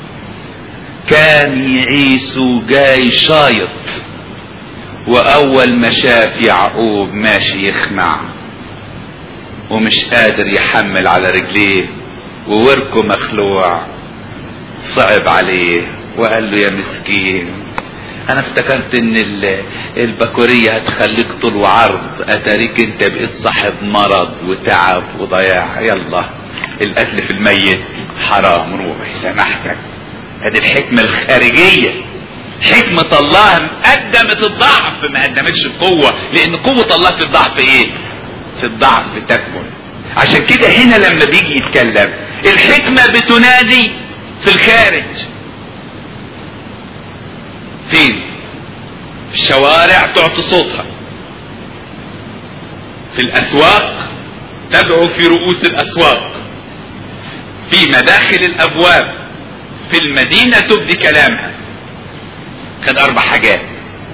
كان عيسو جاي شايط واول ما شاف يعقوب ماشي يخمع ومش قادر يحمل على رجليه ووركه مخلوع صعب عليه وقال له يا مسكين انا افتكرت ان البكورية هتخليك طول وعرض اتاريك انت بقيت صاحب مرض وتعب وضياع يلا القتل في الميت حرام روح سامحتك هذه الحكمة الخارجية حكمة الله قدمت الضعف ما قدمتش القوة لان قوة الله في الضعف ايه في الضعف تكمن عشان كده هنا لما بيجي يتكلم الحكمة بتنادي في الخارج فين في الشوارع تعطي صوتها في الاسواق تدعو في رؤوس الاسواق في مداخل الابواب في المدينة تبدي كلامها خد اربع حاجات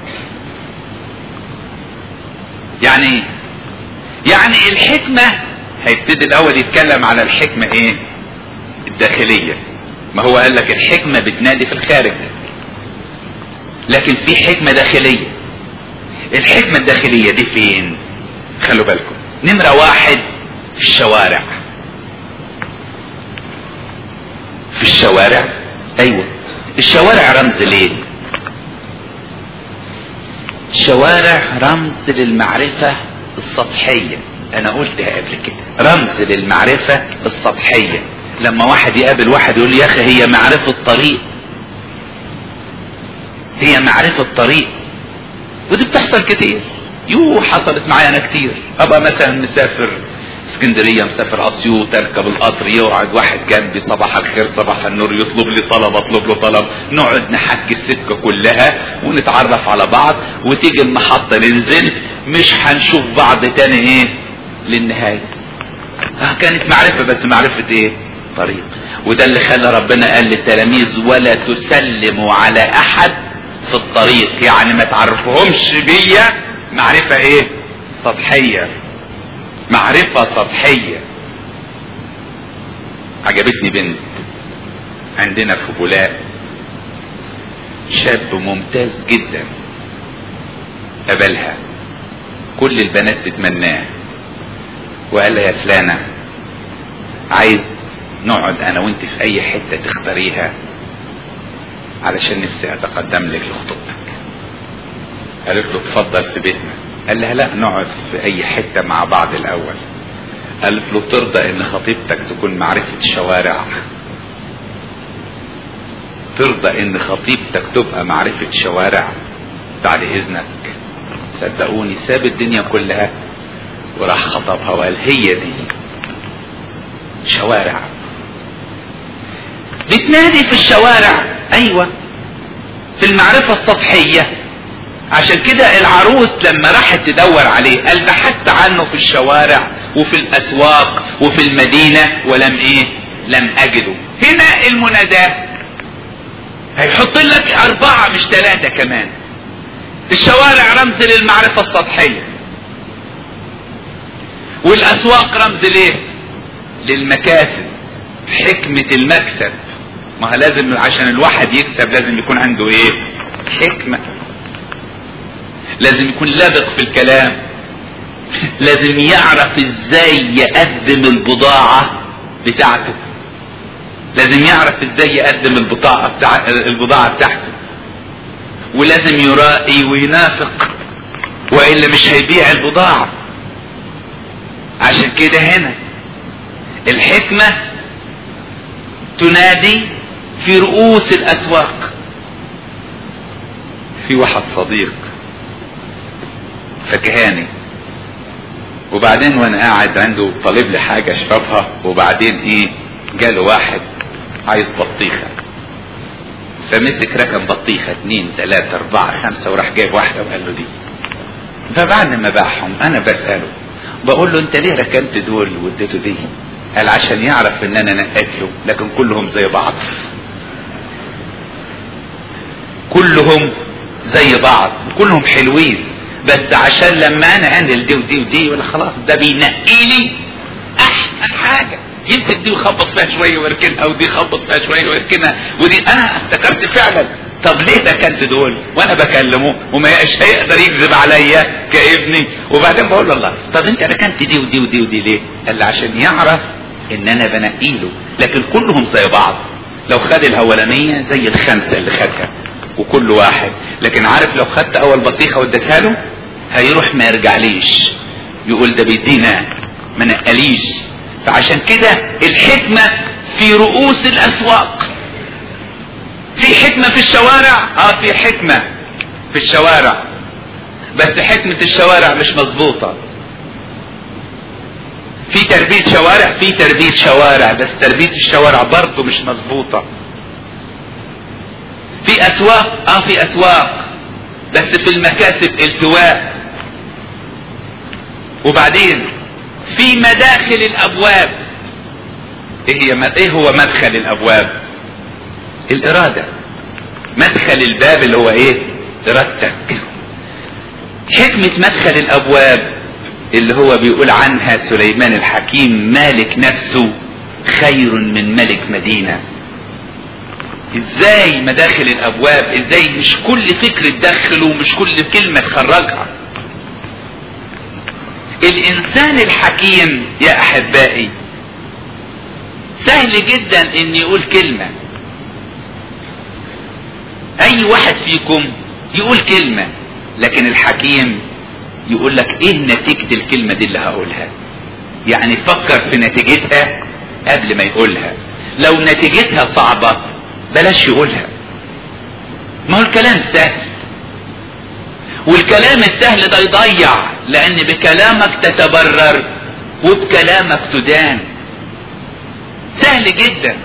يعني يعني الحكمة هيبتدي الاول يتكلم على الحكمة ايه الداخلية ما هو قال لك الحكمة بتنادي في الخارج لكن في حكمة داخلية الحكمة الداخلية دي فين خلوا بالكم نمرة واحد في الشوارع في الشوارع ايوه الشوارع رمز ليه الشوارع رمز للمعرفة السطحية انا قلتها قبل كده رمز للمعرفة السطحية لما واحد يقابل واحد يقول يا اخي هي معرفة طريق هي معرفة طريق ودي بتحصل كتير يو حصلت معايا انا كتير ابقى مثلا مسافر اسكندريه مسافر اسيوط اركب القطر يقعد واحد جنبي صباح الخير صباح النور يطلب لي طلب اطلب له طلب نقعد نحكي السكه كلها ونتعرف على بعض وتيجي المحطه ننزل مش هنشوف بعض تاني ايه للنهايه آه كانت معرفه بس معرفه ايه طريق وده اللي خلى ربنا قال للتلاميذ ولا تسلموا على احد في الطريق يعني ما تعرفهمش بيا معرفه ايه سطحيه معرفة سطحية عجبتني بنت عندنا في بولاق شاب ممتاز جدا قبلها كل البنات تتمناه وقال لها يا فلانة عايز نقعد انا وانت في اي حتة تختاريها علشان نفسي اتقدم لك لخطوبتك قالت له اتفضل في بيتنا قال لها لا نقعد في اي حتة مع بعض الاول قالت له ترضى ان خطيبتك تكون معرفة شوارع ترضى ان خطيبتك تبقى معرفة شوارع بعد اذنك صدقوني ساب الدنيا كلها وراح خطبها وقال هي دي شوارع بتنادي في الشوارع ايوه في المعرفة السطحية عشان كده العروس لما راحت تدور عليه قال بحثت عنه في الشوارع وفي الاسواق وفي المدينة ولم ايه لم اجده هنا المناداة هيحط لك اربعة مش ثلاثة كمان الشوارع رمز للمعرفة السطحية والاسواق رمز ليه للمكاسب حكمة المكسب ما لازم عشان الواحد يكسب لازم يكون عنده ايه حكمة لازم يكون لابق في الكلام لازم يعرف ازاي يقدم البضاعة بتاعته لازم يعرف ازاي يقدم البضاعة بتاع البضاعة بتاعته ولازم يرائي وينافق والا مش هيبيع البضاعة عشان كده هنا الحكمة تنادي في رؤوس الاسواق في واحد صديق فكهاني وبعدين وانا قاعد عنده طالب لي حاجة اشربها وبعدين ايه جاله واحد عايز بطيخة فمسك ركن بطيخة اتنين تلاتة اربعة خمسة وراح جايب واحدة وقال له دي فبعد ما باعهم انا بسأله بقول له انت ليه ركنت دول واديته دي قال عشان يعرف ان انا نقيت له لكن كلهم زي بعض كلهم زي بعض كلهم حلوين بس عشان لما انا انقل دي ودي ودي ولا خلاص ده بينقي لي احسن حاجه يمسك دي ويخبط فيها شويه ويركنها ودي يخبط فيها شويه ويركنها ودي انا افتكرت فعلا طب ليه ركنت دول وانا بكلمه وما مش هيقدر يكذب عليا كابني وبعدين بقول له الله طب انت ركنت دي ودي ودي ودي ليه قال لي عشان يعرف ان انا بنقي له لكن كلهم زي بعض لو خد الاولانيه زي الخمسه اللي خدها وكل واحد لكن عارف لو خدت اول بطيخه واديتها له هيروح ما يرجعليش يقول ده بيدينا ما نقليش فعشان كده الحكمة في رؤوس الاسواق في حكمة في الشوارع اه في حكمة في الشوارع بس حكمة الشوارع مش مظبوطة في تربية شوارع في تربية شوارع بس تربية الشوارع برضه مش مظبوطة في اسواق اه في اسواق بس في المكاسب التواء وبعدين في مداخل الابواب ايه هي ايه هو مدخل الابواب الاراده مدخل الباب اللي هو ايه ارادتك حكمه مدخل الابواب اللي هو بيقول عنها سليمان الحكيم مالك نفسه خير من ملك مدينه ازاي مداخل الابواب ازاي مش كل فكر تدخله ومش كل كلمه تخرجها الانسان الحكيم يا احبائي سهل جدا ان يقول كلمة اي واحد فيكم يقول كلمة لكن الحكيم يقول لك ايه نتيجة الكلمة دي اللي هقولها يعني فكر في نتيجتها قبل ما يقولها لو نتيجتها صعبة بلاش يقولها ما هو الكلام سهل والكلام السهل ده يضيع لان بكلامك تتبرر وبكلامك تدان سهل جدا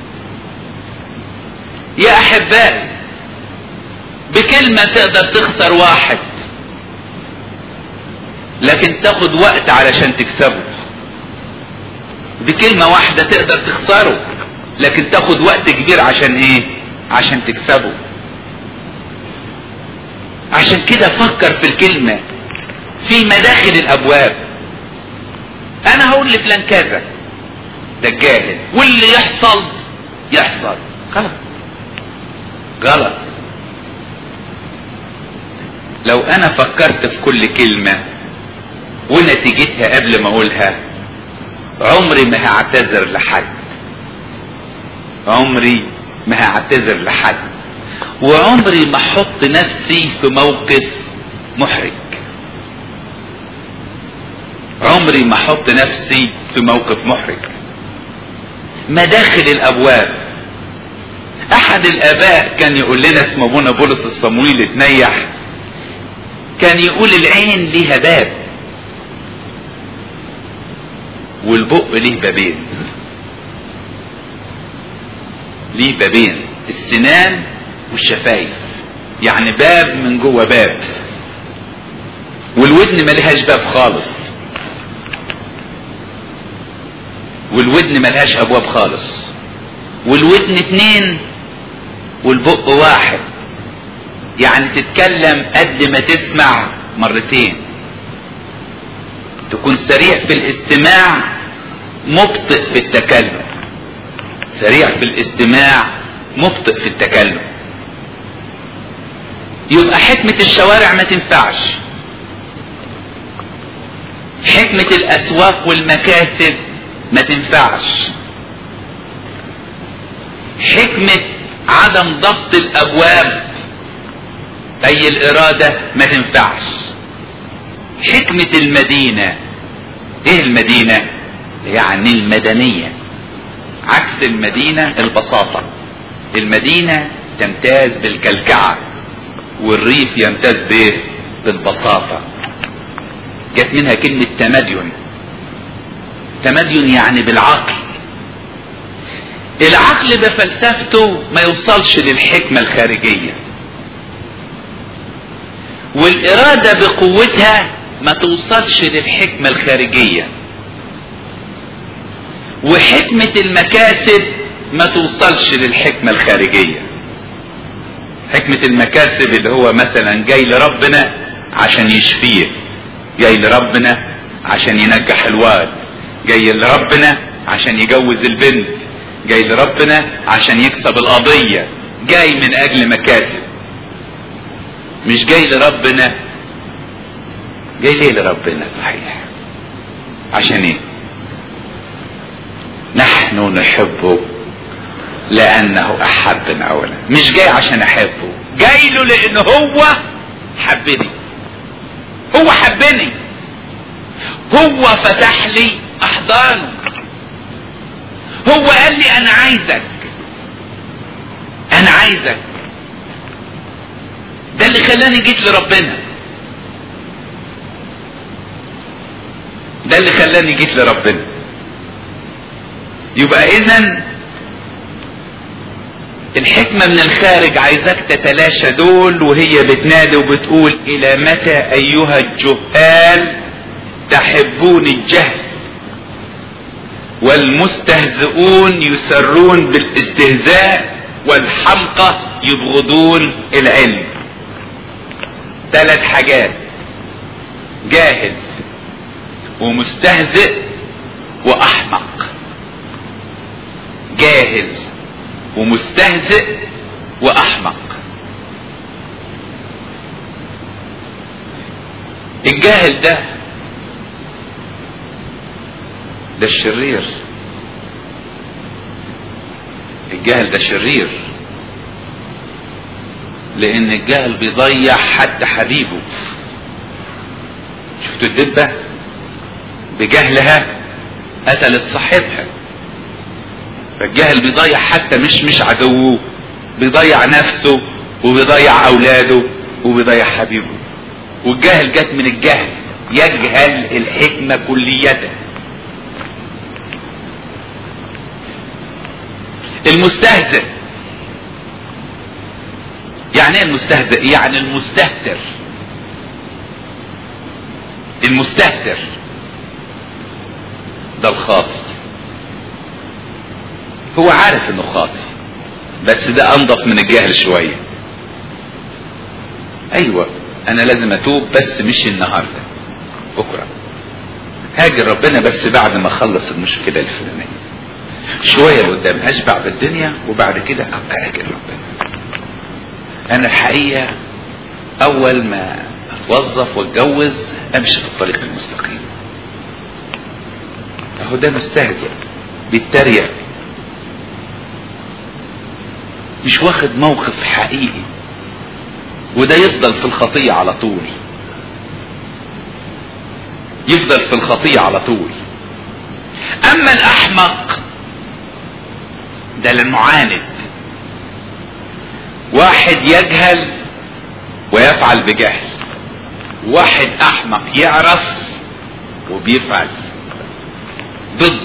يا احبائي بكلمة تقدر تخسر واحد لكن تاخد وقت علشان تكسبه بكلمة واحدة تقدر تخسره لكن تاخد وقت كبير عشان ايه عشان تكسبه عشان كده فكر في الكلمة في مداخل الابواب انا هقول لفلان كذا ده الجاهل واللي يحصل يحصل غلط غلط لو انا فكرت في كل كلمة ونتيجتها قبل ما اقولها عمري ما هعتذر لحد عمري ما هعتذر لحد وعمري ما احط نفسي في موقف محرج عمري ما احط نفسي في موقف محرج مداخل الابواب احد الاباء كان يقول لنا اسمه ابونا بولس الصمويل اتنيح كان يقول العين ليها باب والبق ليه بابين ليه بابين السنان والشفايف يعني باب من جوه باب والودن ملهاش باب خالص والودن ملهاش ابواب خالص والودن اتنين والبق واحد يعني تتكلم قد ما تسمع مرتين تكون سريع في الاستماع مبطئ في التكلم سريع في الاستماع مبطئ في التكلم يبقى حكمة الشوارع ما تنفعش حكمة الاسواق والمكاسب ما تنفعش حكمة عدم ضبط الابواب اي الارادة ما تنفعش حكمة المدينة ايه المدينة يعني المدنية عكس المدينة البساطة المدينة تمتاز بالكلكعة والريف يمتاز بايه بالبساطة جت منها كلمة تمدين تمدين يعني بالعقل العقل بفلسفته ما يوصلش للحكمة الخارجية والإرادة بقوتها ما توصلش للحكمة الخارجية وحكمة المكاسب ما توصلش للحكمة الخارجية حكمة المكاسب اللي هو مثلا جاي لربنا عشان يشفيه جاي لربنا عشان ينجح الواد جاي لربنا عشان يجوز البنت جاي لربنا عشان يكسب القضية جاي من اجل مكاسب مش جاي لربنا جاي ليه لربنا صحيح عشان ايه نحن نحبه لانه احبنا اولا مش جاي عشان احبه جاي له لان هو حبني هو حبني هو فتح لي احضانه هو قال لي انا عايزك انا عايزك ده اللي خلاني جيت لربنا ده اللي خلاني جيت لربنا يبقى اذا الحكمة من الخارج عايزاك تتلاشى دول وهي بتنادي وبتقول الى متى ايها الجهال تحبون الجهل والمستهزئون يسرون بالاستهزاء والحمقى يبغضون العلم ثلاث حاجات جاهل ومستهزئ واحمق جاهل ومستهزئ واحمق الجاهل ده ده الشرير الجهل ده شرير لان الجهل بيضيع حتى حبيبه شفتوا الدبة بجهلها قتلت صاحبها فالجهل بيضيع حتى مش مش عدوه بيضيع نفسه وبيضيع اولاده وبيضيع حبيبه والجهل جت من الجهل يجهل الحكمة كليته المستهزئ يعني ايه المستهزئ يعني المستهتر المستهتر ده الخاطئ هو عارف انه خاطئ بس ده انضف من الجهل شوية ايوه انا لازم اتوب بس مش النهاردة بكرة هاجر ربنا بس بعد ما اخلص المشكلة الفلانية شوية قدام اشبع بالدنيا وبعد كده ابقى اجل ربنا انا الحقيقة اول ما اتوظف واتجوز امشي في الطريق المستقيم اهو ده مستهزئ بيتريق مش واخد موقف حقيقي وده يفضل في الخطية على طول يفضل في الخطية على طول اما الاحمق ده للمعاند واحد يجهل ويفعل بجهل واحد احمق يعرف وبيفعل ضد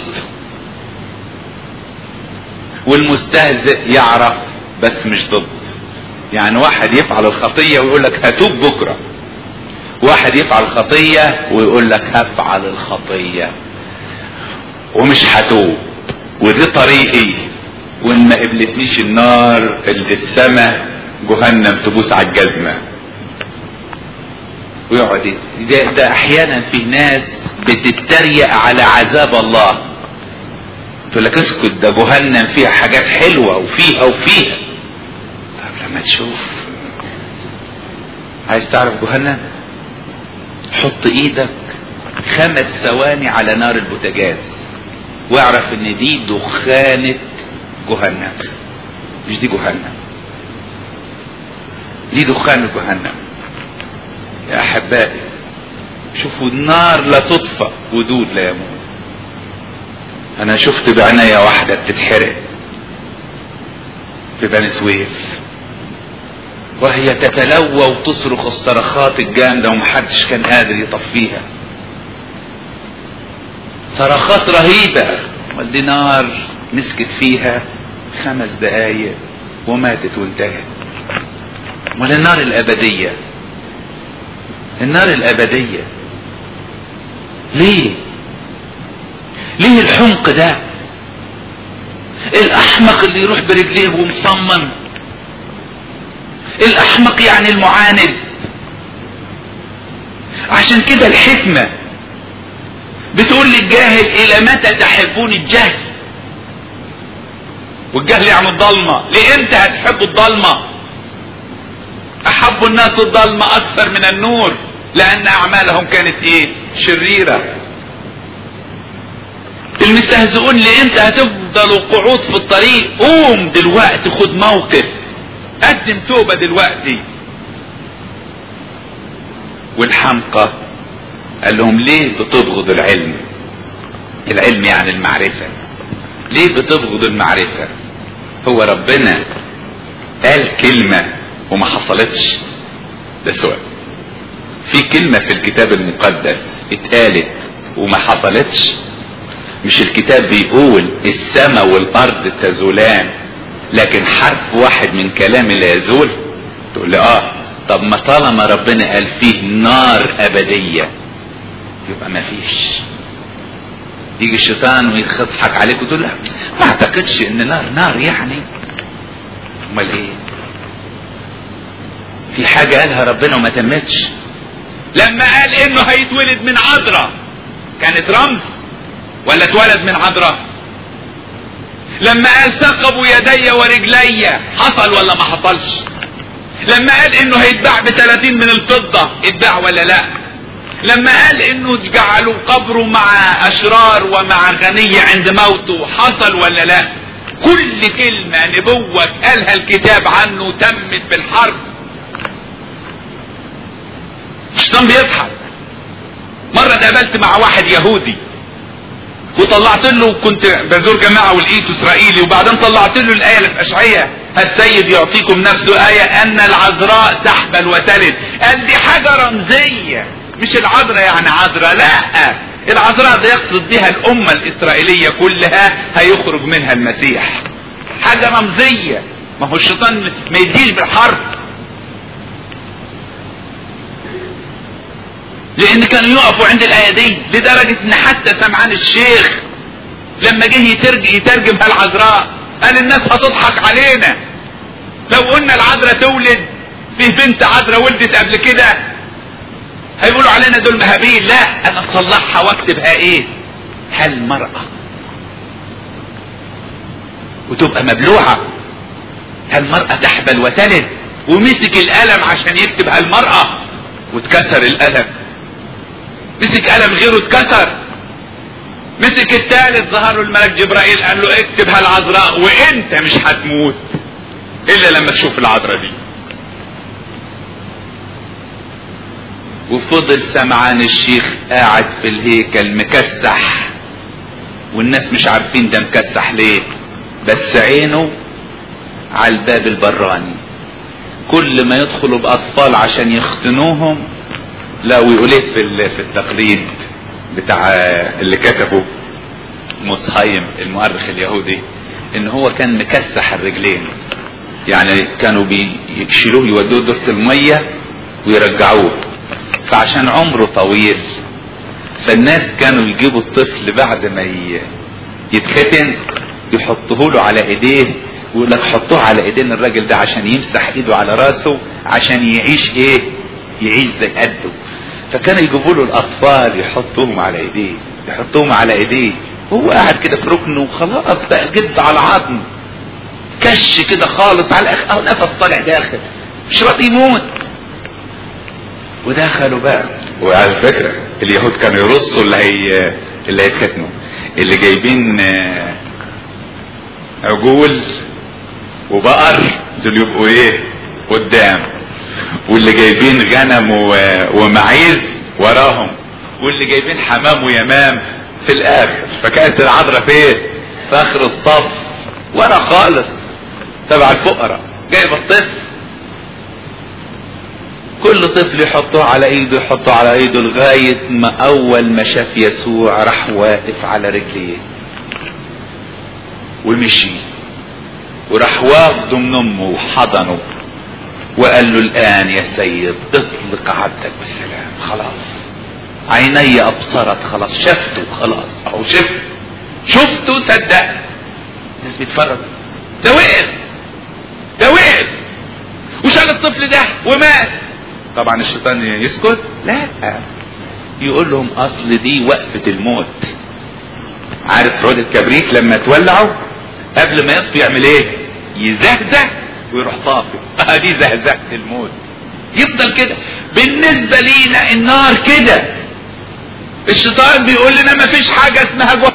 والمستهزئ يعرف بس مش ضد يعني واحد يفعل الخطية ويقول لك هتوب بكرة واحد يفعل خطية ويقول لك هفعل الخطية ومش هتوب ودي طريقي وان ما قبلتنيش النار السماء جهنم تبوس على الجزمة ويقعد ده, ده احيانا في ناس بتتريق على عذاب الله تقول لك اسكت ده جهنم فيها حاجات حلوة وفيها وفيها طب لما تشوف عايز تعرف جهنم حط ايدك خمس ثواني على نار البوتاجاز واعرف ان دي دخانة جهنم مش دي جهنم دي دخان جهنم يا احبائي شوفوا النار لا تطفأ ودود لا يموت انا شفت بعناية واحدة بتتحرق في بني سويف وهي تتلوى وتصرخ الصرخات الجامدة ومحدش كان قادر يطفيها صرخات رهيبة والدي نار مسكت فيها خمس دقايق وماتت وانتهت امال النار الابدية النار الابدية ليه ليه الحمق ده الاحمق اللي يروح برجليه ومصمم الاحمق يعني المعاند عشان كده الحكمة بتقول للجاهل الى متى تحبون الجهل والجهل يعني الضلمة لامتى هتحبوا الضلمة احب الناس الضلمة اكثر من النور لان اعمالهم كانت ايه شريرة المستهزئون لامتى هتفضلوا قعود في الطريق قوم دلوقتي خد موقف قدم توبة دلوقتي والحمقى قال لهم ليه بتبغض العلم العلم يعني المعرفة ليه بتبغض المعرفة هو ربنا قال كلمة وما حصلتش ده سؤال في كلمة في الكتاب المقدس اتقالت وما حصلتش مش الكتاب بيقول السماء والارض تزولان لكن حرف واحد من كلام لا يزول تقول لي اه طب ما طالما ربنا قال فيه نار ابدية يبقى ما فيش يجي الشيطان ويضحك عليك وتقول لا ما اعتقدش ان نار نار يعني امال ايه في حاجة قالها ربنا وما تمتش لما قال انه هيتولد من عذراء كانت رمز ولا اتولد من عذراء لما قال ثقبوا يدي ورجلي حصل ولا ما حصلش لما قال انه هيتباع ب 30 من الفضة اتباع ولا لا لما قال انه جعلوا قبره مع اشرار ومع غنية عند موته حصل ولا لا كل كلمة نبوة قالها الكتاب عنه تمت بالحرب الشيطان بيضحك مرة اتقابلت مع واحد يهودي وطلعت له كنت بزور جماعة ولقيته اسرائيلي وبعدين طلعت له الآية اللي في أشعية السيد يعطيكم نفسه آية أن العذراء تحبل وتلد قال دي حاجة رمزية مش العذراء يعني عذراء لا العذراء ده يقصد بها الأمة الإسرائيلية كلها هيخرج منها المسيح حاجة رمزية ما هو الشيطان ما يديش بالحرف لان كانوا يقفوا عند الايه دي لدرجه ان حتى سمعان الشيخ لما جه يترجم يترجمها العذراء قال الناس هتضحك علينا لو قلنا العذراء تولد فيه بنت عذراء ولدت قبل كده هيقولوا علينا دول مهابين لا انا اصلحها واكتبها ايه هل مرأة وتبقى مبلوعة هالمرأة تحبل وتلد ومسك القلم عشان يكتب هالمرأة واتكسر القلم مسك قلم غيره اتكسر مسك الثالث ظهر له الملك جبرائيل قال له اكتبها العذراء وانت مش هتموت الا لما تشوف العذراء دي وفضل سمعان الشيخ قاعد في الهيكل مكسح والناس مش عارفين ده مكسح ليه بس عينه على الباب البراني كل ما يدخلوا باطفال عشان يختنوهم لا ويقول ايه في في التقليد بتاع اللي كتبه مصهيم المؤرخ اليهودي ان هو كان مكسح الرجلين يعني كانوا بيشيلوه يودوه دورة المية ويرجعوه فعشان عمره طويل فالناس كانوا يجيبوا الطفل بعد ما يتختن يحطوه له على ايديه ويقول لك حطوه على ايدين الراجل ده عشان يمسح ايده على راسه عشان يعيش ايه يعيش زي قده فكانوا يجيبوا له الاطفال يحطوهم على ايديه يحطوهم على ايديه هو قاعد كده في ركنه وخلاص بقى جد على عظم كش كده خالص على الاخر او نفس طالع داخل مش راضي يموت ودخلوا بقى وعلى فكرة اليهود كانوا يرصوا اللي هي اللي هيتختنوا اللي جايبين عجول وبقر دول يبقوا ايه قدام واللي جايبين غنم ومعيز وراهم واللي جايبين حمام ويمام في الاخر فكانت العذراء فين في اخر الصف ورا خالص تبع الفقراء جايب الطفل كل طفل يحطوه على ايده يحطه على ايده لغاية ما اول ما شاف يسوع راح واقف على رجليه ومشي وراح واخده من امه وحضنه وقال له الان يا سيد اطلق عبدك بالسلام خلاص عيني ابصرت خلاص شفته خلاص اهو شفت شفته صدق الناس بيتفرج ده وقف ده وقف وشال الطفل ده ومات طبعا الشيطان يسكت لا يقول لهم اصل دي وقفة الموت عارف عود الكبريت لما تولعه قبل ما يطفي يعمل ايه يزهزه ويروح طافي دي زهزهة الموت يفضل كده بالنسبة لينا النار كده الشيطان بيقول لنا مفيش حاجة اسمها جوه